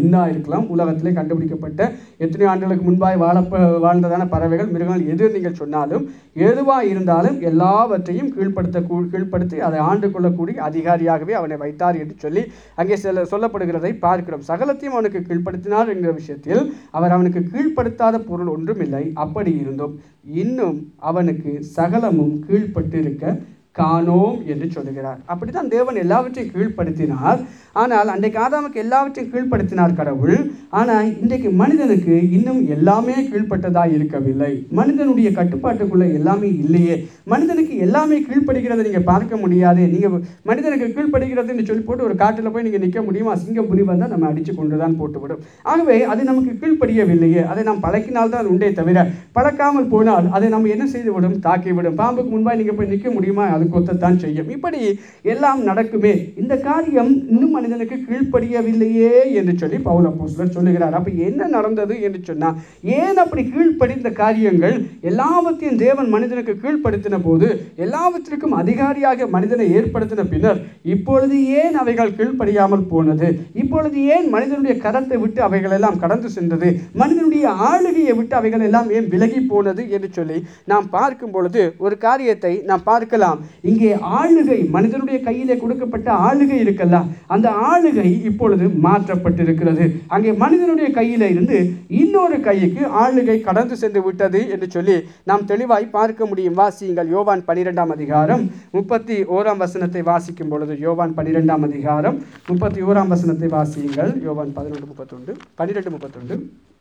மீனாக இருக்கலாம் உலகத்திலே கண்டுபிடிக்கப்பட்ட எத்தனை ஆண்டுகளுக்கு முன்பாய் வாழ வாழ்ந்ததான பறவைகள் மிருகங்கள் எது நீங்கள் சொன்னாலும் எதுவாக இருந்தாலும் எல்லாவற்றையும் கீழ்ப்படுத்த கூ- கீழ்ப்படுத்தி அதை ஆண்டு கொள்ளக்கூடிய அதிகாரியாகவே அவனை வைத்தார் என்று சொல்லி அங்கே சில சொல்லப்படுகிறதை பார்க்கிறோம் சகலத்தையும் அவனுக்கு கீழ்ப்படுத்தினார் என்கிற விஷயத்தில் அவர் அவனுக்கு கீழ்ப்படுத்தாத பொருள் ஒன்றுமில்லை அப்படி இருந்தும் இன்னும் அவனுக்கு சகலமும் கீழ்ப்பட்டு இருக்க காணோம் என்று சொல்லுகிறார் அப்படித்தான் தேவன் எல்லாவற்றையும் கீழ்ப்படுத்தினார் ஆனால் அன்றைக்கு ஆதாமுக்கு எல்லாவற்றையும் கீழ்ப்படுத்தினார் கடவுள் ஆனால் இன்றைக்கு மனிதனுக்கு இன்னும் எல்லாமே கீழ்ப்பட்டதாக இருக்கவில்லை மனிதனுடைய கட்டுப்பாட்டுக்குள்ள எல்லாமே இல்லையே மனிதனுக்கு எல்லாமே கீழ்ப்படுகிறதை நீங்கள் பார்க்க முடியாதே நீங்கள் மனிதனுக்கு கீழ்ப்படுகிறதுன்னு சொல்லி போட்டு ஒரு காட்டில் போய் நீங்கள் நிற்க முடியுமா சிங்கம் புலி வந்தால் நம்ம அடித்து கொண்டு தான் போட்டுவிடும் ஆகவே அது நமக்கு கீழ்ப்படியவில்லையே அதை நாம் பழக்கினால் தான் உண்டே தவிர பழக்காமல் போனால் அதை நம்ம என்ன செய்துவிடும் தாக்கிவிடும் பாம்புக்கு முன்பாக நீங்கள் போய் நிற்க முடியுமா அது கொத்தத்தான் செய்யும் இப்படி எல்லாம் நடக்குமே இந்த காரியம் இன்னும் மனிதனுக்கு கீழ்ப்படியவில்லையே என்று சொல்லி பவுல அப்போஸ்தலர் சொல்லுகிறார் அப்போ என்ன நடந்தது என்று சொன்னால் ஏன் அப்படி கீழ்ப்படிந்த காரியங்கள் எல்லாவற்றையும் தேவன் மனிதனுக்கு கீழ்ப்படுத்தின போது எல்லாவற்றிற்கும் அதிகாரியாக மனிதனை ஏற்படுத்தின பின்னர் இப்பொழுது ஏன் அவைகள் கீழ்ப்படியாமல் போனது இப்பொழுது ஏன் மனிதனுடைய கரத்தை விட்டு அவைகள் எல்லாம் கடந்து சென்றது மனிதனுடைய ஆளுகையை விட்டு அவைகள் எல்லாம் ஏன் விலகி போனது என்று சொல்லி நாம் பார்க்கும் பொழுது ஒரு காரியத்தை நாம் பார்க்கலாம் இங்கே ஆளுகை மனிதனுடைய கையிலே கொடுக்கப்பட்ட ஆளுகை இருக்கல்ல அந்த ஆளுகை இப்பொழுது மாற்றப்பட்டிருக்கிறது அங்கே மனிதனுடைய கையில இருந்து இன்னொரு கைக்கு ஆளுகை கடந்து சென்று விட்டது என்று சொல்லி நாம் தெளிவாய் பார்க்க முடியும் வாசியுங்கள் யோவான் பனிரெண்டாம் அதிகாரம் முப்பத்தி ஓராம் வசனத்தை வாசிக்கும் பொழுது யோவான் பனிரெண்டாம் அதிகாரம் முப்பத்தி ஓராம் வசனத்தை வாசியுங்கள் யோவான் பதினொன்று முப்பத்தொன்று பன்னிரெண்டு முப்பத்தொன்று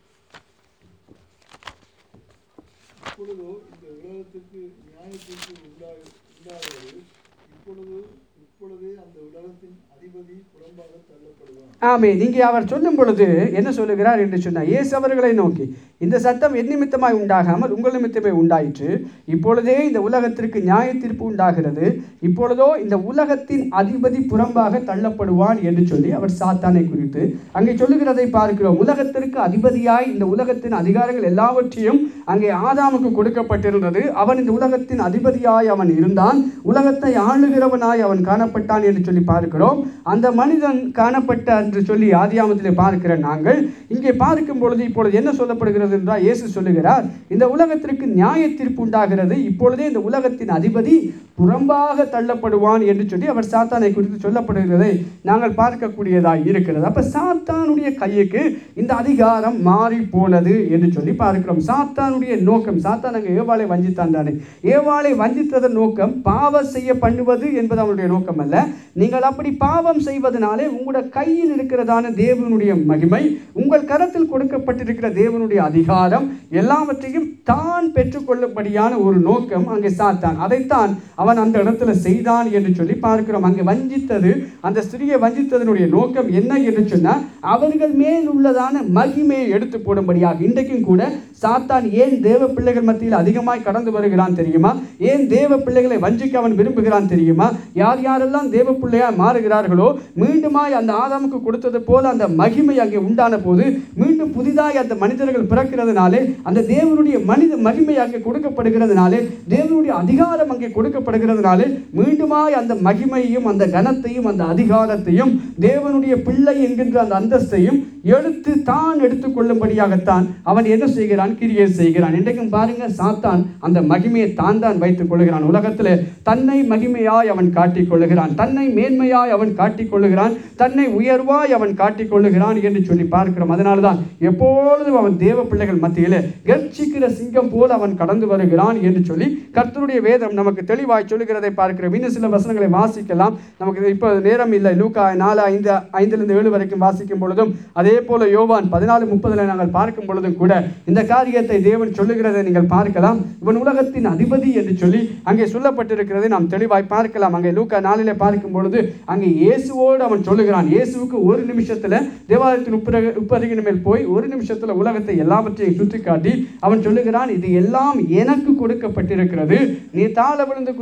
இப்பொழுதோ இந்த உலகத்துக்கு நியாயத்திற்கு உண்டாக உண்டாகிறது இப்பொழுது இப்பொழுதே அந்த உலகத்தின் அதிபதி புறம்பாக தள்ளப்படுவான் ஆமே நீங்க அவர் சொல்லும் பொழுது என்ன சொல்லுகிறார் என்று சொன்னார் இயேசு அவர்களை நோக்கி இந்த சத்தம் என் நிமித்தமாய் உண்டாகாமல் உங்கள் நிமித்தமே உண்டாயிற்று இப்பொழுதே இந்த உலகத்திற்கு நியாய தீர்ப்பு உண்டாகிறது இப்பொழுதோ இந்த உலகத்தின் அதிபதி புறம்பாக தள்ளப்படுவான் என்று சொல்லி அவர் சாத்தானை குறித்து அங்கே சொல்லுகிறதை பார்க்கிறோம் உலகத்திற்கு அதிபதியாய் இந்த உலகத்தின் அதிகாரங்கள் எல்லாவற்றையும் அங்கே ஆதாமுக்கு கொடுக்கப்பட்டிருந்தது அவன் இந்த உலகத்தின் அதிபதியாய் அவன் இருந்தான் உலகத்தை ஆளுகிறவனாய் அவன் காணப்பட்டான் என்று சொல்லி பார்க்கிறோம் அந்த மனிதன் காணப்பட்ட என்று சொல்லி ஆதியாமத்திலே பார்க்கிற நாங்கள் இங்கே பார்க்கும் பொழுது இப்பொழுது என்ன சொல்லப்படுகிறது என்றால் இயேசு சொல்லுகிறார் இந்த உலகத்திற்கு நியாய தீர்ப்பு உண்டாகிறது இப்பொழுதே இந்த உலகத்தின் அதிபதி புறம்பாக தள்ளப்படுவான் என்று சொல்லி அவர் சாத்தானை குறித்து சொல்லப்படுகிறதை நாங்கள் பார்க்கக்கூடியதாக இருக்கிறது அப்ப சாத்தானுடைய கையுக்கு இந்த அதிகாரம் மாறி போனது என்று சொல்லி பார்க்கிறோம் சாத்தானுடைய நோக்கம் சாத்தான் அங்கே ஏவாளை வஞ்சித்தான் தானே ஏவாளை வஞ்சித்ததன் நோக்கம் பாவம் செய்ய பண்ணுவது என்பது அவனுடைய நோக்கம் அல்ல நீங்கள் அப்படி பாவம் செய்வதனாலே உங்களோட கையில் இருக்கிறதான தேவனுடைய மகிமை உங்கள் கரத்தில் கொடுக்கப்பட்டிருக்கிற தேவனுடைய அதிகாரம் எல்லாவற்றையும் தான் பெற்றுக்கொள்ளும்படியான ஒரு நோக்கம் அங்கே சாத்தான் அதைத்தான் அவன் அந்த இடத்துல செய்தான் என்று சொல்லி பார்க்கிறோம் அங்கே வஞ்சித்தது அந்த ஸ்திரியை வஞ்சித்ததனுடைய நோக்கம் என்ன என்று சொன்னால் அவர்கள் மேல் உள்ளதான மகிமையை எடுத்து போடும்படியாக இன்றைக்கும் கூட சாத்தான் ஏன் தேவ பிள்ளைகள் மத்தியில் அதிகமாய் கடந்து வருகிறான் தெரியுமா ஏன் தேவ பிள்ளைகளை வஞ்சிக்க அவன் விரும்புகிறான் தெரியுமா யார் யாரெல்லாம் தேவ பிள்ளையாய் மாறுகிறார்களோ மீண்டுமாய் அந்த ஆதாமுக்கு கொடுத்தது போல அந்த மகிமை அங்கே உண்டான போது மீண்டும் புதிதாய் அந்த மனிதர்கள் பிறக்கிறதுனாலே அந்த தேவனுடைய மனித மகிமை அங்கே கொடுக்கப்படுகிறதுனாலே தேவனுடைய அதிகாரம் அங்கே கொடுக்கப்படுகிறதுனாலே மீண்டுமாய் அந்த மகிமையும் அந்த கனத்தையும் அந்த அதிகாரத்தையும் தேவனுடைய பிள்ளை என்கின்ற அந்த அந்தஸ்தையும் எடுத்து தான் எடுத்துக்கொள்ளும்படியாகத்தான் அவன் என்ன செய்கிறான் கிரியை செய்கிறான் இன்றைக்கும் பாருங்க சாத்தான் அந்த மகிமையை தான் தான் வைத்துக் கொள்கிறான் உலகத்தில் தன்னை மகிமையாய் அவன் காட்டிக் கொள்ளுகிறான் தன்னை மேன்மையாய் அவன் காட்டிக் கொள்ளுகிறான் தன்னை உயர்வாய் அவன் காட்டிக் கொள்ளுகிறான் என்று சொல்லி பார்க்கிறோம் அதனால தான் எப்பொழுதும் அவன் தேவ பிள்ளைகள் மத்தியிலே கர்ச்சிக்கிற சிங்கம் போல் அவன் கடந்து வருகிறான் என்று சொல்லி கர்த்தருடைய வேதம் நமக்கு தெளிவாய் சொல்லுகிறதை பார்க்கிறோம் இன்னும் சில வசனங்களை வாசிக்கலாம் நமக்கு இப்போ நேரம் இல்லை லூக்கா நாலு ஐந்து ஐந்திலிருந்து ஏழு வரைக்கும் வாசிக்கும் பொழுதும் அதே போல யோவான் பதினாலு முப்பதுல நாங்கள் பார்க்கும் பொழுதும் கூட இந்த காரியத்தை தேவன் சொல்லுகிறதை நீங்கள் பார்க்கலாம் இவன் உலகத்தின் அதிபதி என்று சொல்லி அங்கே சொல்லப்பட்டிருக்கிறதை நாம் தெளிவாய் பார்க்கலாம் அங்கே லூக்கா நாளிலே பார்க்கும் பொழுது அங்கே இயேசுவோடு அவன் சொல்லுகிறான் இயேசுவுக்கு ஒரு நிமிஷத்துல தேவாலயத்தின் உப்பரக உப்பருகின் மேல் போய் ஒரு நிமிஷத்துல உலகத்தை எல்லாவற்றையும் சுற்றி காட்டி அவன் சொல்லுகிறான் இது எல்லாம் எனக்கு கொடுக்கப்பட்டிருக்கிறது நீ தாழ விழுந்து குதி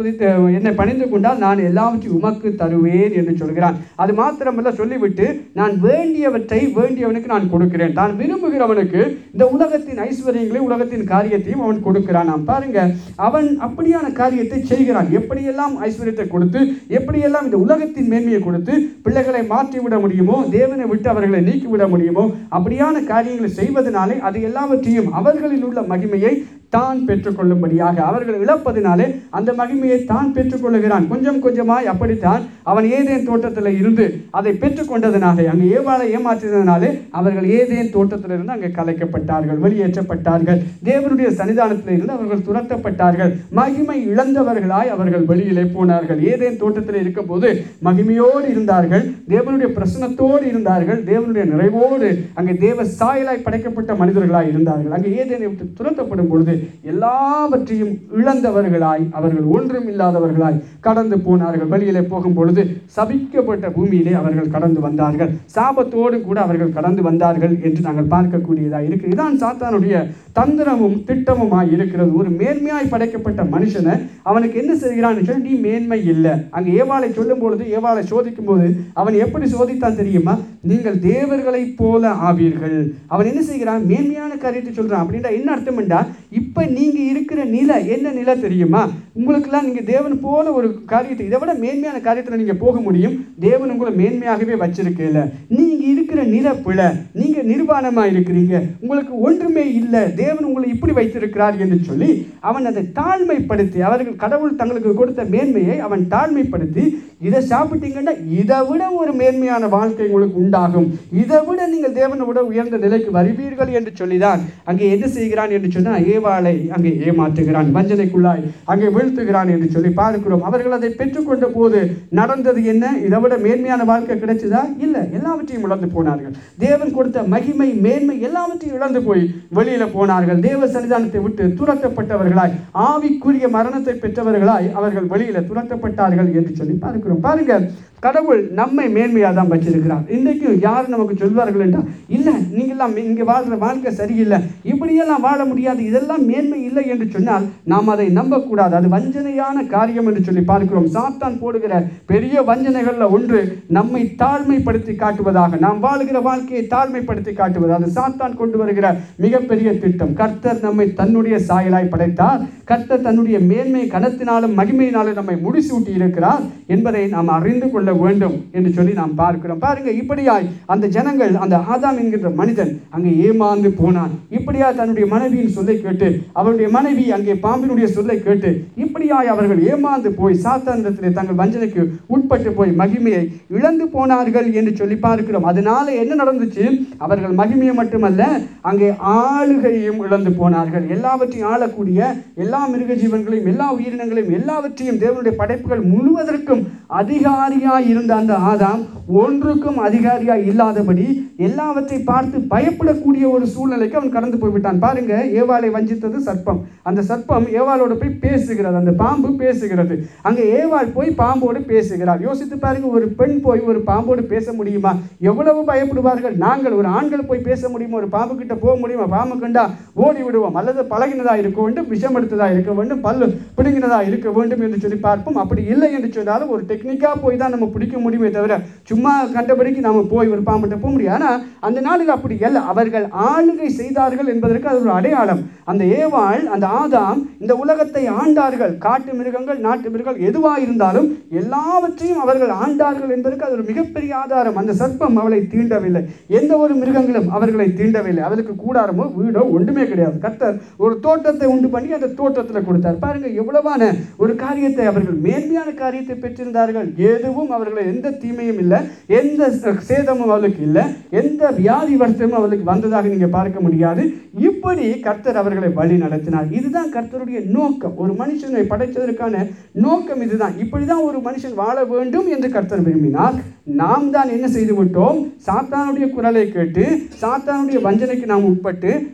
ஆசீர்வதித்து என்னை பணிந்து கொண்டால் நான் எல்லாவற்றையும் உமக்கு தருவேன் என்று சொல்கிறான் அது மாத்திரமல்ல சொல்லிவிட்டு நான் வேண்டியவற்றை வேண்டியவனுக்கு நான் கொடுக்கிறேன் தான் விரும்புகிறவனுக்கு இந்த உலகத்தின் ஐஸ்வர்யங்களையும் உலகத்தின் காரியத்தையும் அவன் கொடுக்கிறான் நாம் பாருங்க அவன் அப்படியான காரியத்தை செய்கிறான் எப்படியெல்லாம் ஐஸ்வர்யத்தை கொடுத்து எப்படியெல்லாம் இந்த உலகத்தின் மேன்மையை கொடுத்து பிள்ளைகளை மாற்றிவிட முடியுமோ தேவனை விட்டு அவர்களை நீக்கிவிட முடியுமோ அப்படியான காரியங்களை செய்வதனாலே அது எல்லாவற்றையும் அவர்களில் உள்ள மகிமையை தான் பெற்றுக்கொள்ளும்படியாக அவர்கள் இழப்பதினாலே அந்த மகிமையை தான் பெற்றுக்கொள்ளுகிறான் கொஞ்சம் கொஞ்சமாய் அப்படித்தான் அவன் ஏதேன் தோட்டத்தில் இருந்து அதை பெற்றுக்கொண்டதினாலே அங்கே ஏவாளை ஏமாற்றியதனாலே அவர்கள் ஏதேன் தோட்டத்திலிருந்து அங்கே கலைக்கப்பட்டார்கள் வெளியேற்றப்பட்டார்கள் தேவனுடைய சன்னிதானத்தில் இருந்து அவர்கள் துரத்தப்பட்டார்கள் மகிமை இழந்தவர்களாய் அவர்கள் வெளியிலே போனார்கள் ஏதேன் தோட்டத்தில் இருக்கும்போது மகிமையோடு இருந்தார்கள் தேவனுடைய பிரசனத்தோடு இருந்தார்கள் தேவனுடைய நிறைவோடு அங்கே தேவ சாயலாய் படைக்கப்பட்ட மனிதர்களாய் இருந்தார்கள் அங்கே ஏதேனை விட்டு துரத்தப்படும் பொழுது எல்லாவற்றையும் இழந்தவர்களாய் அவர்கள் ஒன்றும் இல்லாதவர்களாய் கடந்து போனார்கள் வெளியிலே போகும் பொழுது சபிக்கப்பட்ட பூமியிலே அவர்கள் கடந்து வந்தார்கள் சாபத்தோடு கூட அவர்கள் கடந்து வந்தார்கள் என்று நாங்கள் பார்க்கக்கூடியதாக இருக்கு இதான் சாத்தானுடைய தந்திரமும் திட்டமுமாய் இருக்கிறது ஒரு மேன்மையாய் படைக்கப்பட்ட மனுஷனை அவனுக்கு என்ன செய்கிறான்னு சொல்லி நீ மேன்மை இல்லை அங்கே ஏவாளை சொல்லும் பொழுது ஏவாளை சோதிக்கும் போது அவன் எப்படி சோதித்தான் தெரியுமா நீங்கள் தேவர்களைப் போல ஆவீர்கள் அவன் என்ன செய்கிறான் மேன்மையான காரியத்தை சொல்றான் அப்படின்னா என்ன அர்த்தம்டா இப்போ நீங்க இருக்கிற நிலை என்ன நிலை தெரியுமா உங்களுக்கெல்லாம் நீங்க தேவன் போல ஒரு காரியத்தை இதை விட மேன்மையான காரியத்தில் நீங்க போக முடியும் தேவன் உங்களை மேன்மையாகவே வச்சிருக்கல நீங்க இருக்கிற நிலை பிழை நீங்க நிர்வாணமா இருக்கிறீங்க உங்களுக்கு ஒன்றுமே இல்லை தேவன் உங்களை இப்படி வைத்திருக்கிறார் என்று சொல்லி அவன் அதை தாழ்மைப்படுத்தி அவர்கள் கடவுள் தங்களுக்கு கொடுத்த மேன்மையை அவன் தாழ்மைப்படுத்தி இதை சாப்பிட்டீங்கன்னா இதை விட ஒரு மேன்மையான வாழ்க்கை உங்களுக்கு உண்டாகும் இதை விட நீங்கள் தேவனை விட உயர்ந்த நிலைக்கு வருவீர்கள் என்று சொல்லிதான் அங்கே என்ன செய்கிறான் என்று சொன்னால் ஏவாளை அங்கே ஏமாற்றுகிறான் வஞ்சனைக்குள்ளாய் அங்கே வீழ்த்துகிறான் என்று சொல்லி பார்க்கிறோம் அவர்கள் அதை பெற்றுக்கொண்ட போது நடந்தது என்ன இதை விட மேன்மையான வாழ்க்கை கிடைச்சதா இல்லை எல்லாவற்றையும் இழந்து போனார்கள் தேவன் கொடுத்த மகிமை மேன்மை எல்லாவற்றையும் இழந்து போய் வெளியில போனார்கள் தேவ சன்னிதானத்தை விட்டு துரத்தப்பட்டவர்களாய் ஆவிக்குரிய மரணத்தை பெற்றவர்களாய் அவர்கள் வெளியில துரத்தப்பட்டார்கள் என்று சொல்லி பார்க்கிறோம் பாருங்க கடவுள் நம்மை மேன்மையாக தான் வச்சிருக்கிறார் இன்றைக்கும் யார் நமக்கு சொல்வார்கள் என்றால் இல்லை நீங்களாம் இங்கே வாழ்கிற வாழ்க்கை சரியில்லை இப்படியெல்லாம் வாழ முடியாது இதெல்லாம் மேன்மை இல்லை என்று சொன்னால் நாம் அதை நம்பக்கூடாது அது வஞ்சனையான காரியம் என்று சொல்லி பார்க்கிறோம் சாத்தான் போடுகிற பெரிய வஞ்சனைகளில் ஒன்று நம்மை தாழ்மைப்படுத்தி காட்டுவதாக நாம் வாழுகிற வாழ்க்கையை தாழ்மைப்படுத்தி காட்டுவது அது சாத்தான் கொண்டு வருகிற மிகப்பெரிய திட்டம் கர்த்தர் நம்மை தன்னுடைய சாயலாய் படைத்தார் கர்த்தர் தன்னுடைய மேன்மை கனத்தினாலும் மகிமையினாலும் நம்மை முடிசூட்டி இருக்கிறார் என்பதை நாம் அறிந்து கொள்ள வேண்டும் என்று சொல்லி நாம் பார்க்கிறோம் பாருங்க இப்படியாய் அந்த ஜனங்கள் அந்த ஆதாம் என்கின்ற மனிதன் அங்கே ஏமாந்து போனான் இப்படியா தன்னுடைய மனைவியின் சொல்லை கேட்டு அவருடைய மனைவி அங்கே பாம்பினுடைய சொல்லை கேட்டு இப்படியாய் அவர்கள் ஏமாந்து போய் சாத்தாந்தத்திலே தங்கள் வஞ்சனைக்கு உட்பட்டு போய் மகிமையை இழந்து போனார்கள் என்று சொல்லி பார்க்கிறோம் அதனால என்ன நடந்துச்சு அவர்கள் மகிமையை மட்டுமல்ல அங்கே ஆளுகையும் இழந்து போனார்கள் எல்லாவற்றையும் ஆளக்கூடிய எல்லா மிருக ஜீவன்களையும் எல்லா உயிரினங்களையும் எல்லாவற்றையும் தேவனுடைய படைப்புகள் முழுவதற்கும் அதிகாரியாய் இருந்த அந்த ஆதாம் ஒன்றுக்கும் அதிகாரியாய் இல்லாதபடி எல்லாவற்றை பார்த்து பயப்படக்கூடிய ஒரு சூழ்நிலைக்கு அவன் கடந்து போய்விட்டான் பாருங்க ஏவாளை வஞ்சித்தது சர்ப்பம் அந்த சர்ப்பம் ஏவாளோட போய் பேசுகிறது அந்த பாம்பு பேசுகிறது அங்கே ஏவாள் போய் பாம்போடு பேசுகிறார் யோசித்து பாருங்க ஒரு பெண் போய் ஒரு பாம்போடு பேச முடியுமா எவ்வளவு பயப்படுவார்கள் நாங்கள் ஒரு ஆண்கள் போய் பேச முடியுமா ஒரு பாம்பு கிட்ட போக முடியுமா பாம்பு கண்டா ஓடி விடுவோம் அல்லது பழகினதா இருக்க வேண்டும் விஷம் எடுத்ததா இருக்க வேண்டும் பல்லு பிடுங்கினதா இருக்க வேண்டும் என்று சொல்லி பார்ப்போம் அப்படி இல்லை என்று சொன்னாலும் ஒரு டெக்னிக்காக போய் தான் நம்ம பிடிக்க முடியுமே தவிர சும்மா கண்டபடிக்கு நாம போய் ஒரு பாம்பிட்ட போக முடியும் ஆனால் அந்த நாளில் அப்படி அல்ல அவர்கள் ஆளுகை செய்தார்கள் என்பதற்கு அது ஒரு அடையாளம் அந்த ஏவாள் அந்த ஆதாம் இந்த உலகத்தை ஆண்டார்கள் காட்டு மிருகங்கள் நாட்டு மிருகங்கள் எதுவாக இருந்தாலும் எல்லாவற்றையும் அவர்கள் ஆண்டார்கள் என்பதற்கு அது ஒரு மிகப்பெரிய ஆதாரம் அந்த சர்ப்பம் அவளை தீண்டவில்லை எந்த ஒரு மிருகங்களும் அவர்களை தீண்டவில்லை அவளுக்கு கூடாரமோ வீடோ ஒன்றுமே கிடையாது கர்த்தர் ஒரு தோட்டத்தை உண்டு பண்ணி அந்த தோட்டத்தில் கொடுத்தார் பாருங்க எவ்வளவான ஒரு காரியத்தை அவர்கள் மேன்மையான காரியத்தை பெற்றிருந்தார்கள் எதுவும் அவர்களை எந்த தீமையும் இல்லை எந்த சேதமும் அவளுக்கு இல்லை எந்த வியாதி வருத்தமும் அவளுக்கு வந்ததாக நீங்க பார்க்க முடியாது இப்படி கர்த்தர் அவர்களை வழி நடத்தினார் இதுதான் கர்த்தருடைய நோக்கம் ஒரு மனுஷனை படைத்ததற்கான நோக்கம் இதுதான் இப்படிதான் ஒரு மனுஷன் வாழ வேண்டும் என்று கர்த்தர் விரும்பினார் நாம் தான் என்ன செய்து விட்டோம் சாத்தானுடைய குரலை கேட்டு சாத்தானுடைய வஞ்சனைக்கு நாம் உட்பட்டு நம்முடைய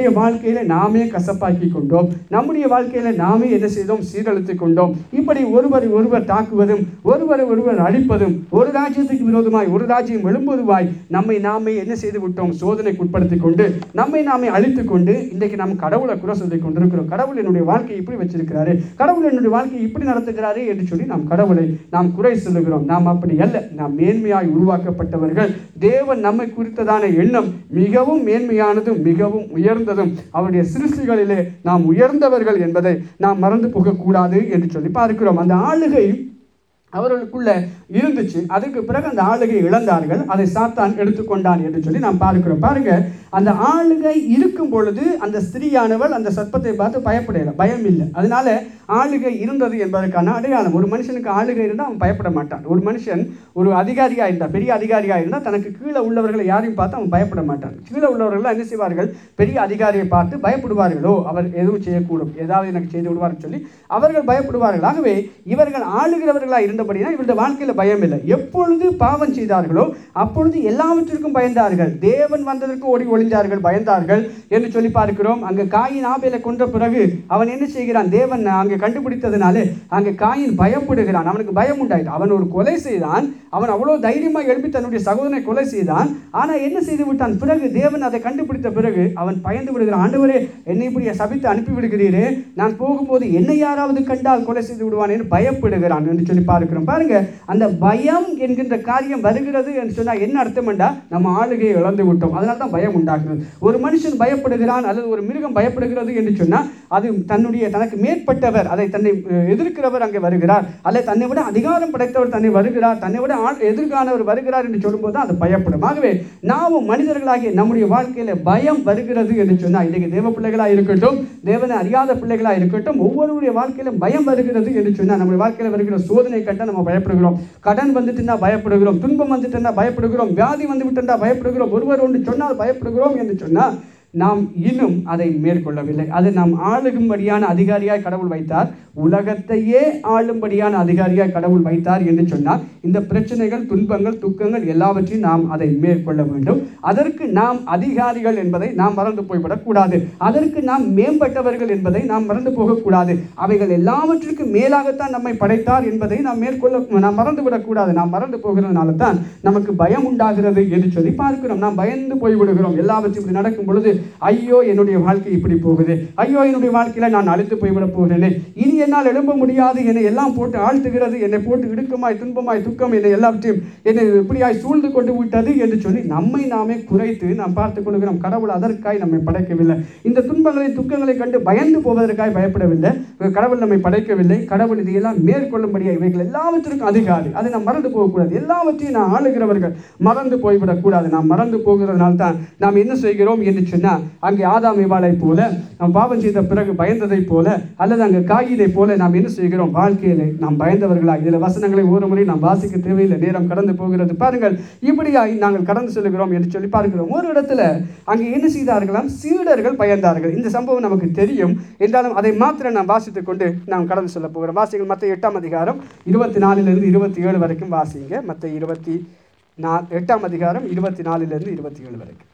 நம்முடைய வாழ்க்கையில நாமே கசப்பாக்கி கொண்டோம் நம்முடைய வாழ்க்கையில நாமே என்ன செய்தோம் சீரழித்து கொண்டோம் இப்படி ஒருவர் ஒருவர் தாக்குவதும் ஒருவர் ஒருவர் அழிப்பதும் ஒரு ராஜ்யத்துக்கு விரோதமாய் ஒரு ராஜ்யம் எழும்புவதுமாய் நம்மை நாமே என்ன செய்து விட்டோம் சோதனைக்கு உட்படுத்தி கொண்டு நம்மை நாமே அழித்து கொண்டு இன்றைக்கு நாம் கடவுளை குறை சொல்லி கொண்டிருக்கிறோம் கடவுள் என்னுடைய வாழ்க்கையை இப்படி வச்சிருக்கிறாரு கடவுள் என்னுடைய வாழ்க்கையை இப்படி நடத்துகிறாரு என்று சொல்லி நாம் கடவுளை நாம் குறை சொல்லுகிறோம் நாம் அப்படி அல்ல நாம் மேன்மையாய் உருவாக்கப்பட்டவர்கள் தேவன் நம்மை குறித்ததான எண்ணம் மிகவும் மேன்மையானதும் மிகவும் உயர்ந்ததும் அவருடைய சிருஷ்டிகளிலே நாம் உயர்ந்தவர்கள் என்பதை நாம் மறந்து போகக்கூடாது என்று சொல்லி பார்க்கிறோம் அந்த ஆளுகை அவர்களுக்குள்ள இருந்துச்சு அதுக்கு பிறகு அந்த ஆளுகை இழந்தார்கள் அதை சாத்தான் எடுத்துக்கொண்டான் என்று சொல்லி நாம் பார்க்கிறோம் பாருங்க அந்த ஆளுகை இருக்கும் பொழுது அந்த ஸ்திரீயானவள் அந்த சர்ப்பத்தை பார்த்து பயப்படலை பயம் இல்லை அதனால ஆளுகை இருந்தது என்பதற்கான அடையாளம் ஒரு மனுஷனுக்கு ஆளுகை இருந்தால் அவன் பயப்பட மாட்டான் ஒரு மனுஷன் ஒரு அதிகாரியாக இருந்தால் பெரிய அதிகாரியாக இருந்தால் தனக்கு கீழே உள்ளவர்களை யாரையும் பார்த்து அவன் பயப்பட மாட்டான் கீழே உள்ளவர்கள் என்ன செய்வார்கள் பெரிய அதிகாரியை பார்த்து பயப்படுவார்களோ அவர் எதுவும் செய்யக்கூடும் ஏதாவது எனக்கு செய்து விடுவார்னு சொல்லி அவர்கள் பயப்படுவார்கள் ஆகவே இவர்கள் ஆளுகிறவர்களாக இருந்தபடினா இவருடைய வாழ்க்கையில் பயம் இல்லை எப்பொழுது பாவம் செய்தார்களோ அப்பொழுது எல்லாவற்றிற்கும் பயந்தார்கள் தேவன் வந்ததற்கு ஓடி ஒளிந்தார்கள் பயந்தார்கள் என்று சொல்லி பார்க்கிறோம் அங்கே காயின் ஆபேலை கொன்ற பிறகு அவன் என்ன செய்கிறான் தேவன் அங்கே கண்டுபிடித்ததுனாலே அங்கே காயின் பயப்படுகிறான் அவனுக்கு பயம் உண்டாயிட்டு அவன் ஒரு கொலை செய்தான் அவன் அவ்வளோ தைரியமாக எழுப்பி தன்னுடைய சகோதரனை கொலை செய்தான் ஆனால் என்ன செய்து விட்டான் பிறகு தேவன் அதை கண்டுபிடித்த பிறகு அவன் பயந்து விடுகிறான் ஆண்டவரே என்னை இப்படி சபித்து அனுப்பி விடுகிறீரே நான் போகும்போது என்னை யாராவது கண்டால் கொலை செய்து விடுவான் என்று பயப்படுகிறான் என்று சொல்லி பார்க்கிறோம் பாருங்க அந்த பயம் என்கின்ற காரியம் வருகிறது என்று சொன்னால் என்ன அர்த்தம்டா நம்ம ஆளுகையை இழந்து விட்டோம் அதனால தான் பயம் உண்டாகிறது ஒரு மனுஷன் பயப்படுகிறான் அல்லது ஒரு மிருகம் பயப்படுகிறது என்று சொன்னால் அது தன்னுடைய தனக்கு மேற்பட்டவர் அதை தன்னை அஹ், எதிர்க்கிறவர் அங்கே வருகிறார் அல்லது தன்னை விட அதிகாரம் படைத்தவர் தன்னை வருகிறார் தன்னை விட ஆள் எதிர்கானவர் வருகிறார் என்று சொல்லும்போது தான் அது பயப்படும் ஆகவே நாமும் மனிதர்களாகிய நம்முடைய வாழ்க்கையில் பயம் வருகிறது என்று சொன்னால் இன்றைக்கு தேவ பிள்ளைகளாக இருக்கட்டும் தேவனை அறியாத பிள்ளைகளாக இருக்கட்டும் ஒவ்வொருவருடைய வாழ்க்கையிலும் பயம் வருகிறது என்று சொன்னால் நம்முடைய வாழ்க்கையில் வருகிற சோதனை கட்ட நம்ம பயப்படுகிறோம் கடன் வந்துட்டுனா பயப்படுகிறோம் துன்பம் வந்துட்டுனா பயப்படுகிறோம் வியாதி வந்து விட்டுண்டா பயப்படுகிறோம் ஒருவர் ஒன்று சொன்னால் பயப்படுகிறோம் என்று சொன்னால் நாம் இன்னும் அதை மேற்கொள்ளவில்லை அது நாம் ஆளுகும்படியான அதிகாரியாய் கடவுள் வைத்தார் உலகத்தையே ஆளும்படியான அதிகாரியாய் கடவுள் வைத்தார் என்று சொன்னால் இந்த பிரச்சனைகள் துன்பங்கள் துக்கங்கள் எல்லாவற்றையும் நாம் அதை மேற்கொள்ள வேண்டும் அதற்கு நாம் அதிகாரிகள் என்பதை நாம் மறந்து போய்விடக்கூடாது அதற்கு நாம் மேம்பட்டவர்கள் என்பதை நாம் மறந்து போகக்கூடாது அவைகள் எல்லாவற்றிற்கும் மேலாகத்தான் நம்மை படைத்தார் என்பதை நாம் மேற்கொள்ள நாம் மறந்து விடக்கூடாது நாம் மறந்து போகிறதுனால தான் நமக்கு பயம் உண்டாகிறது என்று சொல்லி பார்க்கிறோம் நாம் பயந்து போய்விடுகிறோம் எல்லாவற்றையும் இப்படி நடக்கும் பொழுது ஐயோ என்னுடைய வாழ்க்கை இப்படி போகுது ஐயோ என்னுடைய வாழ்க்கையில நான் அழித்து போய்விட போகிறேனே இனி என்னால் எழும்ப முடியாது என்னை எல்லாம் போட்டு ஆழ்த்துகிறது என்னை போட்டு இடுக்கமாய் துன்பமாய் துக்கம் என்னை எல்லாவற்றையும் என்னை இப்படியாய் சூழ்ந்து கொண்டு விட்டது என்று சொல்லி நம்மை நாமே குறைத்து நாம் பார்த்து கொள்கிறோம் கடவுள் அதற்காய் நம்மை படைக்கவில்லை இந்த துன்பங்களை துக்கங்களை கண்டு பயந்து போவதற்காய் பயப்படவில்லை கடவுள் நம்மை படைக்கவில்லை கடவுள் இதையெல்லாம் மேற்கொள்ளும்படியாக இவைகள் எல்லாவற்றிற்கும் அதிகாரி அதை நாம் மறந்து போகக்கூடாது எல்லாவற்றையும் நான் ஆளுகிறவர்கள் மறந்து போய்விடக்கூடாது நாம் மறந்து போகிறதுனால தான் நாம் என்ன செய்கிறோம் என்று சொன்னால் அங்கே ஆதாம் இவாளை போல நாம் பாவம் செய்த பிறகு பயந்ததைப் போல அல்லது அங்கே காயினை போல நாம் என்ன செய்கிறோம் வாழ்க்கையிலே நாம் பயந்தவர்களா இதில் வசனங்களை ஒரு முறை நாம் வாசிக்க தேவையில்லை நேரம் கடந்து போகிறது பாருங்கள் இப்படியாய் நாங்கள் கடந்து செல்கிறோம் என்று சொல்லி பார்க்கிறோம் ஒரு இடத்துல அங்கே என்ன செய்தார்களாம் சீடர்கள் பயந்தார்கள் இந்த சம்பவம் நமக்கு தெரியும் என்றாலும் அதை மாத்திரம் நாம் வாசித்துக் கொண்டு நாம் கடந்து செல்ல போகிறோம் வாசிங்கள் மற்ற எட்டாம் அதிகாரம் இருபத்தி நாலிலிருந்து இருபத்தி ஏழு வரைக்கும் வாசிங்க மற்ற இருபத்தி நா எட்டாம் அதிகாரம் இருபத்தி நாலிலிருந்து இருபத்தி ஏழு வரைக்கும்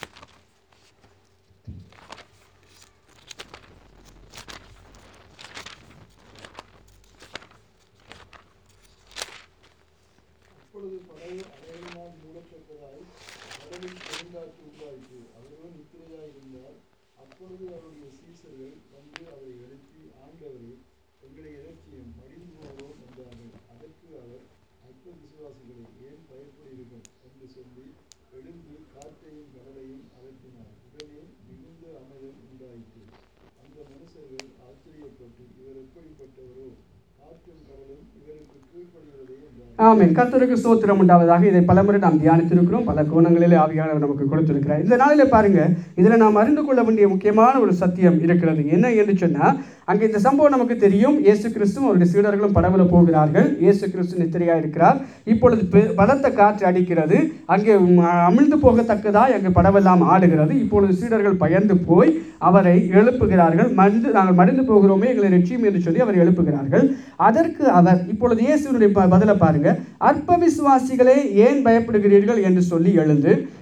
அப்பொழுது படகு அநேகமாக மூடத்தக்கதாய் கடலில் பெருங்காற்று உண்டாயிற்று அவர்களும் நித்திரையாய் இருந்தார் அப்பொழுது அவருடைய சீசர்கள் வந்து அவரை எழுப்பி ஆண்டவரே எங்களை இலட்சியம் மடிந்து போவோம் என்றார்கள் அதற்கு அவர் அற்ப விசுவாசிகளை ஏன் பயப்படுகிறீர்கள் என்று சொல்லி எழுந்து காற்றையும் கடலையும் அலட்டினார் உடனே மிகுந்த அமைதல் உண்டாயிற்று அந்த மனுஷர்கள் ஆச்சரியப்பட்டு இவர் எப்படிப்பட்டவரோ காற்றும் கடலும் இவருக்கு கீழ்ப்படுகிறதே என்றார் ஆமென் கர்த்தருக்கு ஸ்தோத்திரம் உண்டாவதாக இதை பலமுறை நாம் தியானித்திருக்கிறோம் பல கோணங்களிலே ஆவியானவர் நமக்கு கொடுத்திருக்கிறார் இந்த நாளிலே பாருங்க இதில் நாம் அறிந்து கொள்ள வேண்டிய முக்கியமான ஒரு சத்தியம் இருக்கிறது என்ன என்று சொன்னால் அங்கே இந்த சம்பவம் நமக்கு தெரியும் இயேசு கிறிஸ்துவும் அவருடைய சீடர்களும் படகுல போகிறார்கள் இயேசு கிறிஸ்து நித்திரையா இருக்கிறார் இப்பொழுது பெ- பலத்த காற்று அடிக்கிறது அங்கே உம், அமிழ்ந்து போகத்தக்கதாய் அங்கே படவெல்லாம் ஆடுகிறது இப்பொழுது சீடர்கள் பயந்து போய் அவரை எழுப்புகிறார்கள் மடிந்து நாங்கள் மடிந்து போகிறோமே எங்களை ரட்சியும் என்று சொல்லி அவர் எழுப்புகிறார்கள் அதற்கு அவர் இப்பொழுது இயேசுனுடைய ப- பதிலை பாருங்க அற்ப விசுவாசிகளே ஏன் பயப்படுகிறீர்கள் என்று சொல்லி எழுந்து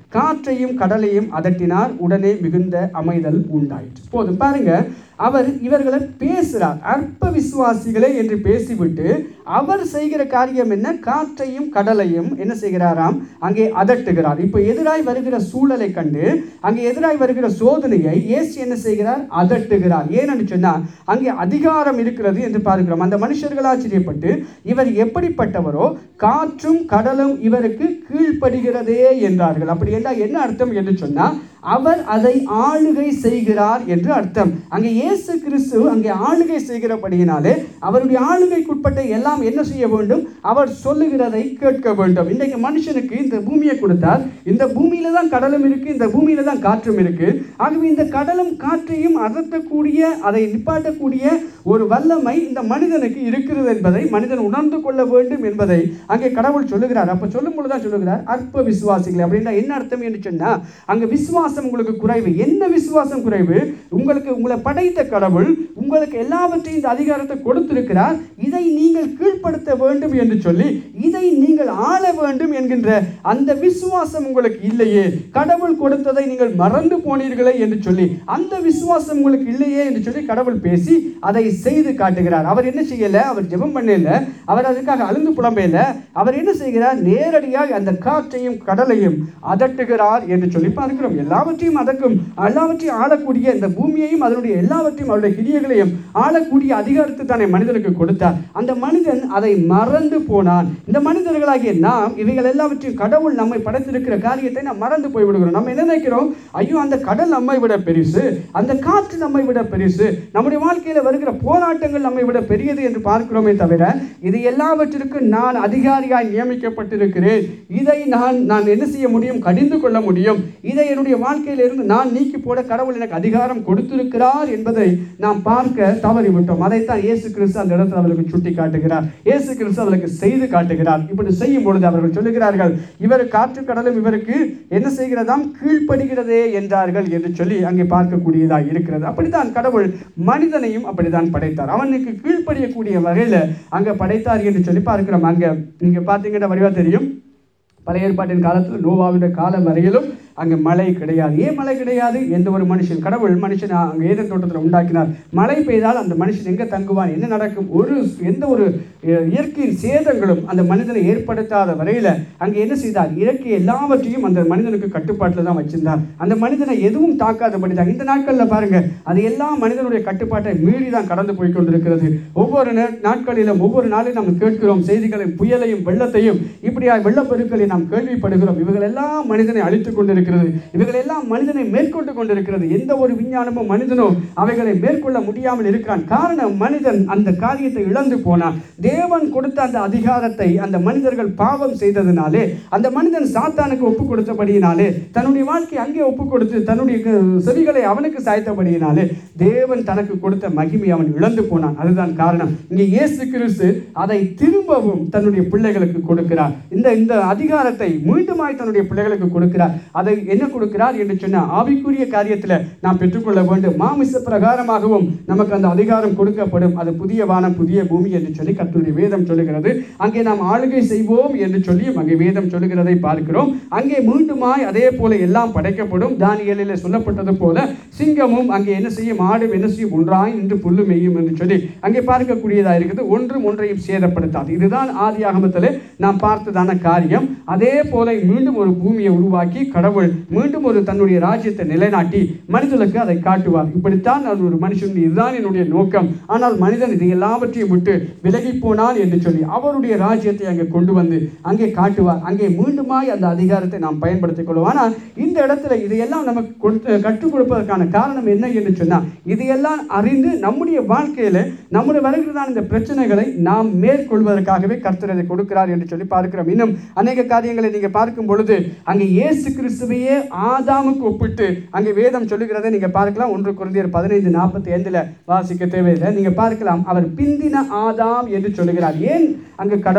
காற்றையும் கடலையும் அதட்டினார் உடனே மிகுந்த அமைதல் உண்டாயிற்று போதும் பாருங்க அவர் இவர்களை பேசுகிறார் அற்ப விசுவாசிகளே என்று பேசிவிட்டு அவர் செய்கிற காரியம் என்ன காற்றையும் கடலையும் என்ன செய்கிறாராம் அங்கே அதட்டுகிறார் இப்போ எதிராய் வருகிற சூழலை கண்டு அங்கே எதிராய் வருகிற சோதனையை இயேசு என்ன செய்கிறார் அதட்டுகிறார் ஏன்னு சொன்னால் அங்கே அதிகாரம் இருக்கிறது என்று பார்க்கிறோம் அந்த மனுஷர்கள் ஆச்சரியப்பட்டு இவர் எப்படிப்பட்டவரோ காற்றும் கடலும் இவருக்கு கீழ்ப்படுகிறதே என்றார்கள் அப்படி என்றால் என்ன அர்த்தம் என்று சொன்னால் அவர் அதை ஆளுகை செய்கிறார் என்று அர்த்தம் அங்கே இயேசு கிறிஸ்து அங்கே ஆளுகை செய்கிறபடியினாலே அவருடைய ஆளுகைக்குட்பட்ட எல்லாம் என்ன செய்ய வேண்டும் அவர் சொல்லுகிறதை கேட்க வேண்டும் இன்றைக்கு மனுஷனுக்கு இந்த பூமியை கொடுத்தார் இந்த பூமியில தான் கடலும் இருக்கு இந்த பூமியில தான் காற்றும் இருக்கு ஆகவே இந்த கடலும் காற்றையும் அதட்டக்கூடிய அதை நிப்பாட்டக்கூடிய ஒரு வல்லமை இந்த மனிதனுக்கு இருக்கிறது என்பதை மனிதன் உணர்ந்து கொள்ள வேண்டும் என்பதை அங்கே கடவுள் சொல்லுகிறார் அப்ப சொல்லும் பொழுது தான் சொல்லுகிறார் அற்ப விசுவாசிகள் அப்படின்னா என்ன அர்த்தம் என்று சொன்னா அங்க விசுவாசம் உங்களுக்கு குறைவு என்ன விசுவாசம் குறைவு உங்களுக்கு உங்களை படைத்த கடவுள் உங்களுக்கு எல்லாவற்றையும் இந்த அதிகாரத்தை கொடுத்திருக்கிறார் இதை நீங்கள் கீழ்ப்படுத்த வேண்டும் என்று சொல்லி இதை நீங்கள் ஆள வேண்டும் என்கின்ற அந்த விசுவாசம் உங்களுக்கு இல்லையே கடவுள் கொடுத்ததை நீங்கள் மறந்து போனீர்களே என்று சொல்லி அந்த விசுவாசம் உங்களுக்கு இல்லையே என்று சொல்லி கடவுள் பேசி அதை செய்து காட்டுகிறார் அவர் என்ன செய்யல அவர் ஜெபம் பண்ணல அவர் அதுக்காக அழுந்து புலம்பையில அவர் என்ன செய்கிறார் நேரடியாக அந்த காற்றையும் கடலையும் அதட்டுகிறார் என்று சொல்லி பார்க்கிறோம் எல்லாவற்றையும் அதற்கும் எல்லாவற்றையும் ஆளக்கூடிய இந்த பூமியையும் அதனுடைய எல்லாவற்றையும் அவருடைய கிரியைகளையும் ஆளக்கூடிய அதிகாரத்தை தானே மனிதனுக்கு கொடுத்தார் அந்த மனிதன் அதை மறந்து போனான் இந்த மனிதர்களாகிய நாம் இவைகள் எல்லாவற்றையும் கடவுள் நம்மை படைத்திருக்கிற காரியத்தை நாம் மறந்து போய்விடுகிறோம் நம்ம என்ன நினைக்கிறோம் ஐயோ அந்த கடல் நம்மை விட பெருசு அந்த காற்று நம்மை விட பெருசு நம்முடைய வாழ்க்கையில் வருகிற போராட்டங்கள் நம்மை விட பெரியது என்று பார்க்கிறோமே தவிர இது எல்லாவற்றிற்கும் நான் அதிகாரியாய் நியமிக்கப்பட்டிருக்கிறேன் இதை நான் நான் என்ன செய்ய முடியும் கடிந்து கொள்ள முடியும் இதை என்னுடைய வாழ்க்கையிலிருந்து நான் நீக்கி போட கடவுள் எனக்கு அதிகாரம் கொடுத்திருக்கிறார் என்பதை நாம் பார்க்க தவறிவிட்டோம் அதைத்தான் இயேசு கிறிஸ்து அந்த இடத்துல அவர்களுக்கு சுட்டி காட்டுகிறார் இயேசு கிறிஸ்து அவர்களுக்கு செய்து காட்டுகிறார் இப்படி செய்யும் பொழுது அவர்கள் சொல்லுகிறார்கள் இவர் காற்று கடலும் இவருக்கு என்ன செய்கிறதாம் கீழ்ப்படுகிறதே என்றார்கள் என்று சொல்லி அங்கே பார்க்கக்கூடியதாக இருக்கிறது அப்படித்தான் கடவுள் மனிதனையும் அப்படித்தான் படைத்தார் அவனுக்கு கீழ்ப்படியக்கூடிய வகையில் அங்கே படைத்தார் என்று சொல்லி பார்க்கிறோம் அங்கே இங்கே பார்த்தீங்கன்னா வடிவா தெரியும் பழைய ஏற்பாட்டின் காலத்தில் நோவாவுடைய காலம் வரையிலும் அங்கே மழை கிடையாது ஏன் மழை கிடையாது எந்த ஒரு மனுஷன் கடவுள் மனுஷன் அங்கே ஏதன் தோட்டத்தில் உண்டாக்கினார் மழை பெய்தால் அந்த மனுஷன் எங்கே தங்குவான் என்ன நடக்கும் ஒரு எந்த ஒரு அஹ், இயற்கையின் சேதங்களும் அந்த மனிதனை ஏற்படுத்தாத வரையில் அங்கே என்ன செய்தார் இயற்கை எல்லாவற்றையும் அந்த மனிதனுக்கு கட்டுப்பாட்டில் தான் வச்சிருந்தார் அந்த மனிதனை எதுவும் தாக்காதபடி தான் இந்த நாட்களில் பாருங்க அது எல்லாம் மனிதனுடைய கட்டுப்பாட்டை மீறி தான் கடந்து போய் கொண்டிருக்கிறது ஒவ்வொரு நே- நாட்களிலும் ஒவ்வொரு நாளிலும் நாம் கேட்கிறோம் செய்திகளை புயலையும் வெள்ளத்தையும் இப்படியா வெள்ளப்பெருக்களை நாம் கேள்விப்படுகிறோம் இவைகள் எல்லாம் மனிதனை அழித்துக் கொண்டிருக்கிறது இவைகள் எல்லாம் மனிதனை மேற்கொண்டு கொண்டிருக்கிறது எந்த ஒரு விஞ்ஞானமும் மனிதனும் அவைகளை மேற்கொள்ள முடியாமல் இருக்கிறான் காரணம் மனிதன் அந்த காரியத்தை இழந்து போனான் தேவன் கொடுத்த அந்த அதிகாரத்தை அந்த மனிதர்கள் பாவம் செய்ததினாலே அந்த மனிதன் சாத்தானுக்கு ஒப்பு கொடுத்தபடியினாலே தன்னுடைய வாழ்க்கையை அங்கே ஒப்பு கொடுத்து தன்னுடைய க- செவிகளை அவனுக்கு சாய்த்தபடியினாலே தேவன் தனக்கு கொடுத்த மகிமை அவன் இழந்து போனான் அதுதான் காரணம் இங்கே இயேசு கிறிஸ்து அதை திரும்பவும் தன்னுடைய பிள்ளைகளுக்கு கொடுக்கிறார் இந்த இந்த அதிகாரத்தை மீண்டுமாய் தன்னுடைய பிள்ளைகளுக்கு கொடுக்கிறார் அதை என்ன கொடுக்கிறார் என்று சொன்ன ஆவிக்குரிய காரியத்தில் நாம் பெற்றுக்கொள்ள வேண்டும் மாமிச பிரகாரமாகவும் நமக்கு அந்த அதிகாரம் கொடுக்கப்படும் அது புதிய வானம் புதிய பூமி என்று சொல்லி கர்த்தருடைய வேதம் சொல்லுகிறது அங்கே நாம் ஆளுகை செய்வோம் என்று சொல்லி அங்கே வேதம் சொல்லுகிறதை பார்க்கிறோம் அங்கே மீண்டுமாய் அதே போல எல்லாம் படைக்கப்படும் தானியலில் சொல்லப்பட்டது போல சிங்கமும் அங்கே என்ன செய்யும் ஆடும் என்ன செய்யும் ஒன்றாய் நின்று புல்லு மேயும் என்று சொல்லி அங்கே பார்க்கக்கூடியதாக இருக்குது ஒன்றும் ஒன்றையும் சேதப்படுத்தாது இதுதான் ஆதி ஆகமத்தில் நாம் பார்த்ததான காரியம் அதே போல மீண்டும் ஒரு பூமியை உருவாக்கி கடவுள் மீண்டும் ஒரு தன்னுடைய ராஜ்யத்தை நிலைநாட்டி மனிதனுக்கு அதை காட்டுவார் இப்படித்தான் நான் ஒரு மனுஷன் இதுதான் என்னுடைய நோக்கம் ஆனால் மனிதன் இதை எல்லாவற்றையும் விட்டு விலகி போனான் என்று சொல்லி அவருடைய ராஜ்யத்தை அங்கே கொண்டு வந்து அங்கே காட்டுவார் அங்கே மீண்டுமாய் அந்த அதிகாரத்தை நாம் பயன்படுத்திக் கொள்வோம் ஆனால் இந்த இடத்துல இதையெல்லாம் நமக்கு கொடுத்து கற்றுக் கொடுப்பதற்கான காரணம் என்ன என்று சொன்னால் இதையெல்லாம் அறிந்து நம்முடைய வாழ்க்கையில நம்முடைய வருகிறதான இந்த பிரச்சனைகளை நாம் மேற்கொள்வதற்காகவே கர்த்தர் அதை கொடுக்கிறார் என்று சொல்லி பார்க்கிறோம் இன்னும் அநேக காரியங்களை நீங்க பார்க்கும் பொழுது அங்கே இயேசு கிறிஸ்துவையே ஆதாமுக்கு ஒப்பிட்டு அங்கே வேதம் சொல்லுகிறதை நீங்க பார்க்கலாம் ஒன்று குருந்தியர் பதினைந்து நாற்பத்தி ஐந்துல வாசிக்க தேவையில்லை நீங்க பார்க்கலாம் அவர் பிந்தின ஆதாம் என்று சொல்லுகிறார் ஏன் அங்கு கடவுள்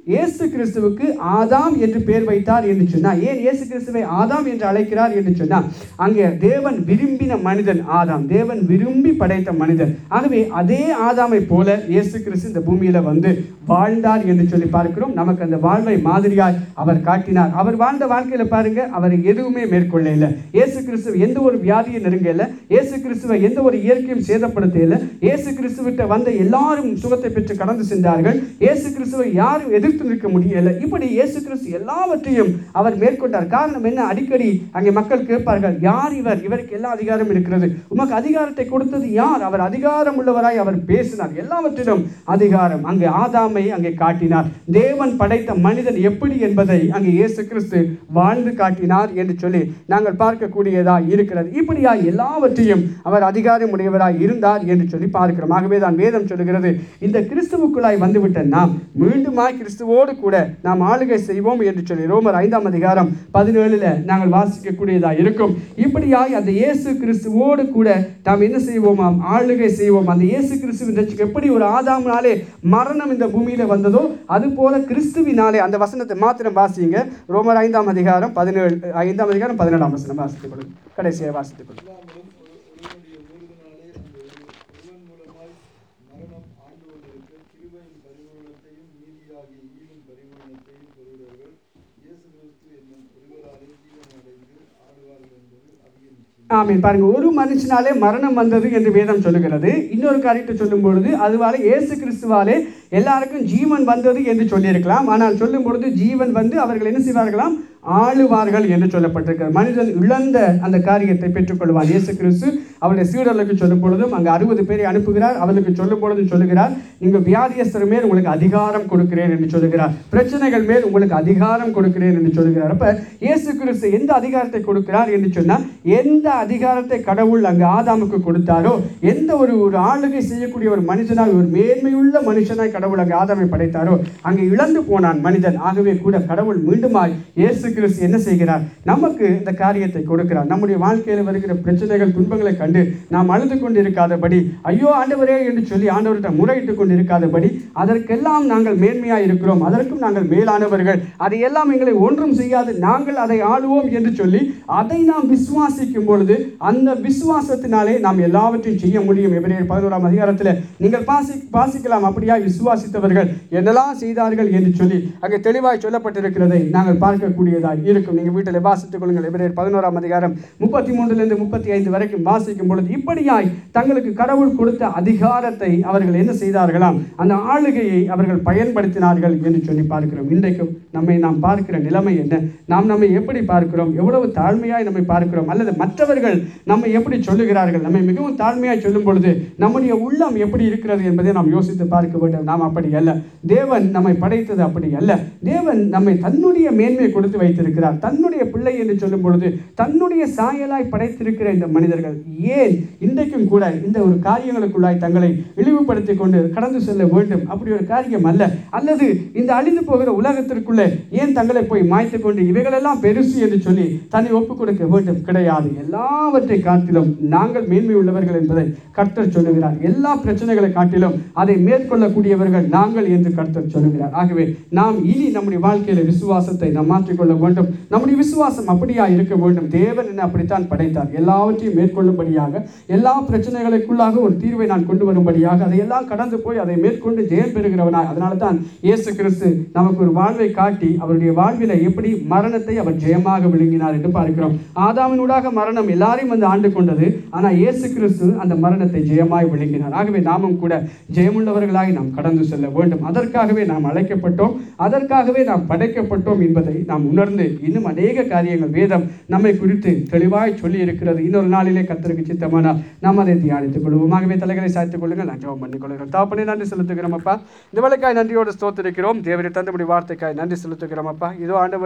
இயேசு கிறிஸ்துவுக்கு ஆதாம் என்று பெயர் வைத்தார் என்று சொன்னார் ஏன் இயேசு கிறிஸ்துவை ஆதாம் என்று அழைக்கிறார் என்று சொன்னார் அங்கே தேவன் விரும்பின மனிதன் ஆதாம் தேவன் விரும்பி படைத்த மனிதன் ஆகவே அதே ஆதாமை போல இயேசு கிறிஸ்து இந்த பூமியில வந்து வாழ்ந்தார் என்று சொல்லி பார்க்கிறோம் நமக்கு அந்த வாழ்வை மாதிரியாய் அவர் காட்டினார் அவர் வாழ்ந்த வாழ்க்கையில பாருங்க அவர் எதுவுமே மேற்கொள்ள இல்லை இயேசு கிறிஸ்துவ எந்த ஒரு வியாதியை நெருங்க இல்லை இயேசு கிறிஸ்துவ எந்த ஒரு இயற்கையும் சேதப்படுத்த இல்லை இயேசு கிறிஸ்துவிட்ட வந்த எல்லாரும் சுகத்தை பெற்று கடந்து சென்றார்கள் இயேசு கிறிஸ்துவை யாரும் எதிர்த்து நிற்க முடியல இப்படி இயேசு கிறிஸ்து எல்லாவற்றையும் அவர் மேற்கொண்டார் காரணம் என்ன அடிக்கடி அங்கே மக்கள் கேட்பார்கள் யார் இவர் இவருக்கு எல்லா அதிகாரம் இருக்கிறது உமக்கு அதிகாரத்தை கொடுத்தது யார் அவர் அதிகாரம் உள்ளவராய் அவர் பேசினார் எல்லாவற்றிலும் அதிகாரம் அங்கே ஆதாமை அங்கே காட்டினார் தேவன் படைத்த மனிதன் எப்படி என்பதை அங்கே இயேசு கிறிஸ்து வாழ்ந்து காட்டினார் என்று சொல்லி நாங்கள் பார்க்கக்கூடியதா இருக்கிறது இப்படியா எல்லாவற்றையும் அவர் அதிகாரம் உடையவராய் இருந்தார் என்று சொல்லி பார்க்கிறோம் ஆகவே தான் வேதம் சொல்லுகிறது இந்த கிறிஸ்துவுக்குள்ளாய் வந்துவிட்ட நாம் மீண்டுமாய் கிறிஸ்துவோடு கூட நாம் ஆளுகை செய்வோம் என்று சொல்லி ரோமர் ஐந்தாம் அதிகாரம் பதினேழுல நாங்கள் வாசிக்கக்கூடியதா இருக்கும் இப்படியாய் அந்த இயேசு கிறிஸ்துவோடு கூட நாம் என்ன செய்வோமாம் ஆளுகை செய்வோம் அந்த இயேசு கிறிஸ்துவின் ரட்சிக்கு எப்படி ஒரு ஆதாம்னாலே மரணம் இந்த பூமியில வந்ததோ அது போல கிறிஸ்துவினாலே அந்த வசனத்தை மாத்திரம் வாசிங்க ரோமர் ஐந்தாம் அதிகாரம் பதினேழு ஐந்தாம் அதிகாரம் பதினேழாம் வசனம் வாசித்துக் கொள்ளுங்க கடைசியாக வாசித்துக் கொள்ளுங்க எல்லாமலும் ஒரு- ஒருவனுடைய மீறுதனாலே அந்த ஒரு- ஒருவன் மூலமாய் மரணம் ஆண்டு கொண்டிருக்க கிருபையின் பரிபூரணத்தையும் நீதியாகிய ஈவின் பரிபூரணத்தையும் பெறுகிறவர்கள் இயேசு கிறிஸ்து என்னும் ஒருவராலே ஜீவன் அடைந்து ஆடுவார்கள் என்பது அதிக நிச்சயம் ஆமீன் பாருங்க ஒரு மனுஷனாலே மரணம் வந்தது என்று வேதம் சொல்லுகிறது இன்னொரு காரியத்தை சொல்லும் பொழுது அதுவால இயேசு கிறிஸ்துவாலே எல்லாருக்கும் ஜீவன் வந்தது என்று சொல்லியிருக்கலாம் ஆனால் சொல்லும் பொழுது ஜீவன் வந்து அவர்கள் என்ன செய்வார்களாம் ஆளுவார்கள் என்று சொல்லப்பட்டிருக்கிறது மனிதன் இழந்த அந்த காரியத்தை பெற்றுக்கொள்வார் இயேசு கிறிஸ்து அவருடைய சீடர்களுக்கு சொல்லும் பொழுதும் அங்கே அறுபது பேரை அனுப்புகிறார் அவர்களுக்கு சொல்லும் பொழுதும் சொல்லுகிறார் நீங்கள் வியாதியஸ்தர் மேல் உங்களுக்கு அதிகாரம் கொடுக்கிறேன் என்று சொல்லுகிறார் பிரச்சனைகள் மேல் உங்களுக்கு அதிகாரம் கொடுக்கிறேன் என்று சொல்லுகிறார் அப்ப இயேசு கிறிஸ்து எந்த அதிகாரத்தை கொடுக்கிறார் என்று சொன்னால் எந்த அதிகாரத்தை கடவுள் அங்கு ஆதாமுக்கு கொடுத்தாரோ எந்த ஒரு ஒரு ஆளுகை செய்யக்கூடிய ஒரு மனுஷனாய் ஒரு மேன்மையுள்ள மனுஷனாய் கடவுள் அங்கு ஆதாமை படைத்தாரோ அங்கே இழந்து போனான் மனிதன் ஆகவே கூட கடவுள் மீண்டுமாய் இயேசு கிறிஸ்து என்ன செய்கிறார் நமக்கு இந்த காரியத்தை கொடுக்கிறார் நம்முடைய வாழ்க்கையில் வருகிற பிரச்சனைகள் துன்பங்களை கண்டு நாம் அழுது கொண்டு இருக்காதபடி ஐயோ ஆண்டவரே என்று சொல்லி ஆண்டவர்கிட்ட முறையிட்டு கொண்டு இருக்காதபடி அதற்கெல்லாம் நாங்கள் மேன்மையாக இருக்கிறோம் அதற்கும் நாங்கள் மேலானவர்கள் அதையெல்லாம் எங்களை ஒன்றும் செய்யாது நாங்கள் அதை ஆளுவோம் என்று சொல்லி அதை நாம் விசுவாசிக்கும் பொழுது அந்த விசுவாசத்தினாலே நாம் எல்லாவற்றையும் செய்ய முடியும் எபிரேயர் பதினோராம் அதிகாரத்தில் நீங்கள் பாசி வாசிக்கலாம் அப்படியா விசுவாசித்தவர்கள் என்னெல்லாம் செய்தார்கள் என்று சொல்லி அங்கே தெளிவாய் சொல்லப்பட்டிருக்கிறதை நாங்கள் பார்க்கக்கூடியதாக இருக்கும் நீங்கள் வீட்டில் வாசித்துக் கொள்ளுங்கள் எபிரேயர் பதினோராம் அதிகாரம் முப்பத்தி மூன்றிலிருந்து முப்பத்தி ஐந்து வரைக்கும் வாசிக்கும் பொழுது இப்படியாய் தங்களுக்கு கடவுள் கொடுத்த அதிகாரத்தை அவர்கள் என்ன செய்தார்களாம் அந்த ஆளுகையை அவர்கள் பயன்படுத்தினார்கள் என்று சொல்லி பார்க்கிறோம் இன்றைக்கும் நம்மை நாம் பார்க்கிற நிலைமை என்ன நாம் நம்மை எப்படி பார்க்கிறோம் எவ்வளவு தாழ்மையாய் நம்மை பார்க்கிறோம் அல்லது மற்றவர்கள் நம்மை எப்படி சொல்லுகிறார்கள் நம்மை மிகவும் தாழ்மையாய் சொல்லும் பொழுது நம்முடைய உள்ளம் எப்படி இருக்கிறது என்பதை நாம் யோசித்து பார்க்க வேண்டும் நாம் அப்படி அல்ல தேவன் நம்மை படைத்தது அப்படி அல்ல தேவன் நம்மை தன்னுடைய மேன்மையை கொடுத்து வைத்திருக்கிறார் தன்னுடைய பிள்ளை என்று சொல்லும் பொழுது தன்னுடைய சாயலாய் படைத்திருக்கிற இந்த மனிதர்கள் ஏன் இன்றைக்கும் கூட இந்த ஒரு காரியங்களுக்குள்ளாய் தங்களை இழிவுபடுத்திக் கொண்டு கடந்து செல்ல வேண்டும் அப்படி ஒரு காரியம் அல்ல அல்லது இந்த அழிந்து போகிற உலகத்திற்குள்ளே ஏன் தங்களை போய் மாய்த்து கொண்டு இவைகளெல்லாம் பெருசு என்று சொல்லி தன்னை ஒப்புக் கொடுக்க வேண்டும் கிடையாது எல்லாவற்றை காட்டிலும் நாங்கள் மேன்மை உள்ளவர்கள் என்பதை கர்த்தர் சொல்லுகிறார் எல்லா பிரச்சனைகளை காட்டிலும் அதை மேற்கொள்ளக்கூடியவர்கள் நாங்கள் என்று கர்த்தர் சொல்லுகிறார் ஆகவே நாம் இனி நம்முடைய வாழ்க்கையில விசுவாசத்தை நாம் மாற்றிக்கொள்ள வேண்டும் நம்முடைய விசுவாசம் அப்படியா இருக்க வேண்டும் தேவன் என்ன அப்படித்தான் படைத்தார் எல்லாவற்றையும் மேற்கொள்ளும்படியாக எல்லா பிரச்சனைகளுக்குள்ளாக ஒரு தீர்வை நான் கொண்டு வரும்படியாக அதையெல்லாம் கடந்து போய் அதை மேற்கொண்டு ஜெயம் பெறுகிறவனாய் அதனால தான் இயேசு கிறிஸ்து நமக்கு ஒரு வாழ்வை காட்டி அவருடைய வாழ்வில எப்படி மரணத்தை அவர் ஜெயமாக விழுங்கினார் என்று பார்க்கிறோம் ஆதாமினூடாக மரணம் எல்லாரையும் வந்து ஆண்டு கொண்டது ஆனால் இயேசு கிறிஸ்து அந்த மரணத்தை ஜெயமாய் விழுங்கினார் ஆகவே நாமும் கூட ஜெயமுள்ளவர்களாய் நாம் கடந்து செல்ல வேண்டும் அதற்காகவே நாம் அழைக்கப்பட்டோம் அதற்காகவே நாம் படைக்கப்பட்டோம் என்பதை நாம் உணர்ந்து இன்னும் அநேக காரியங்கள் வேதம் நம்மை குறித்து தெளிவாய் சொல்லி இருக்கிறது இன்னொரு நாளிலே கத்தருக்கு சித்தமானால் நாம் அதை தியானித்துக் கொள்வோம் ஆகவே தலைகளை சாய்த்துக் கொள்ளுங்கள் நான் ஜெபம் பண்ணிக் கொள்கிறோம் தாப்பனே நன்றி செலுத்துகிறோம் அப்பா இந்த வேலைக்காய் நன்றியோடு ஸ்தோத்திருக்கிறோம் தேவரை தந்தபடி வார்த்தைக்காய் நன்றி செலுத்துகிறோம் அப்பா இதோ ஆண்டவர்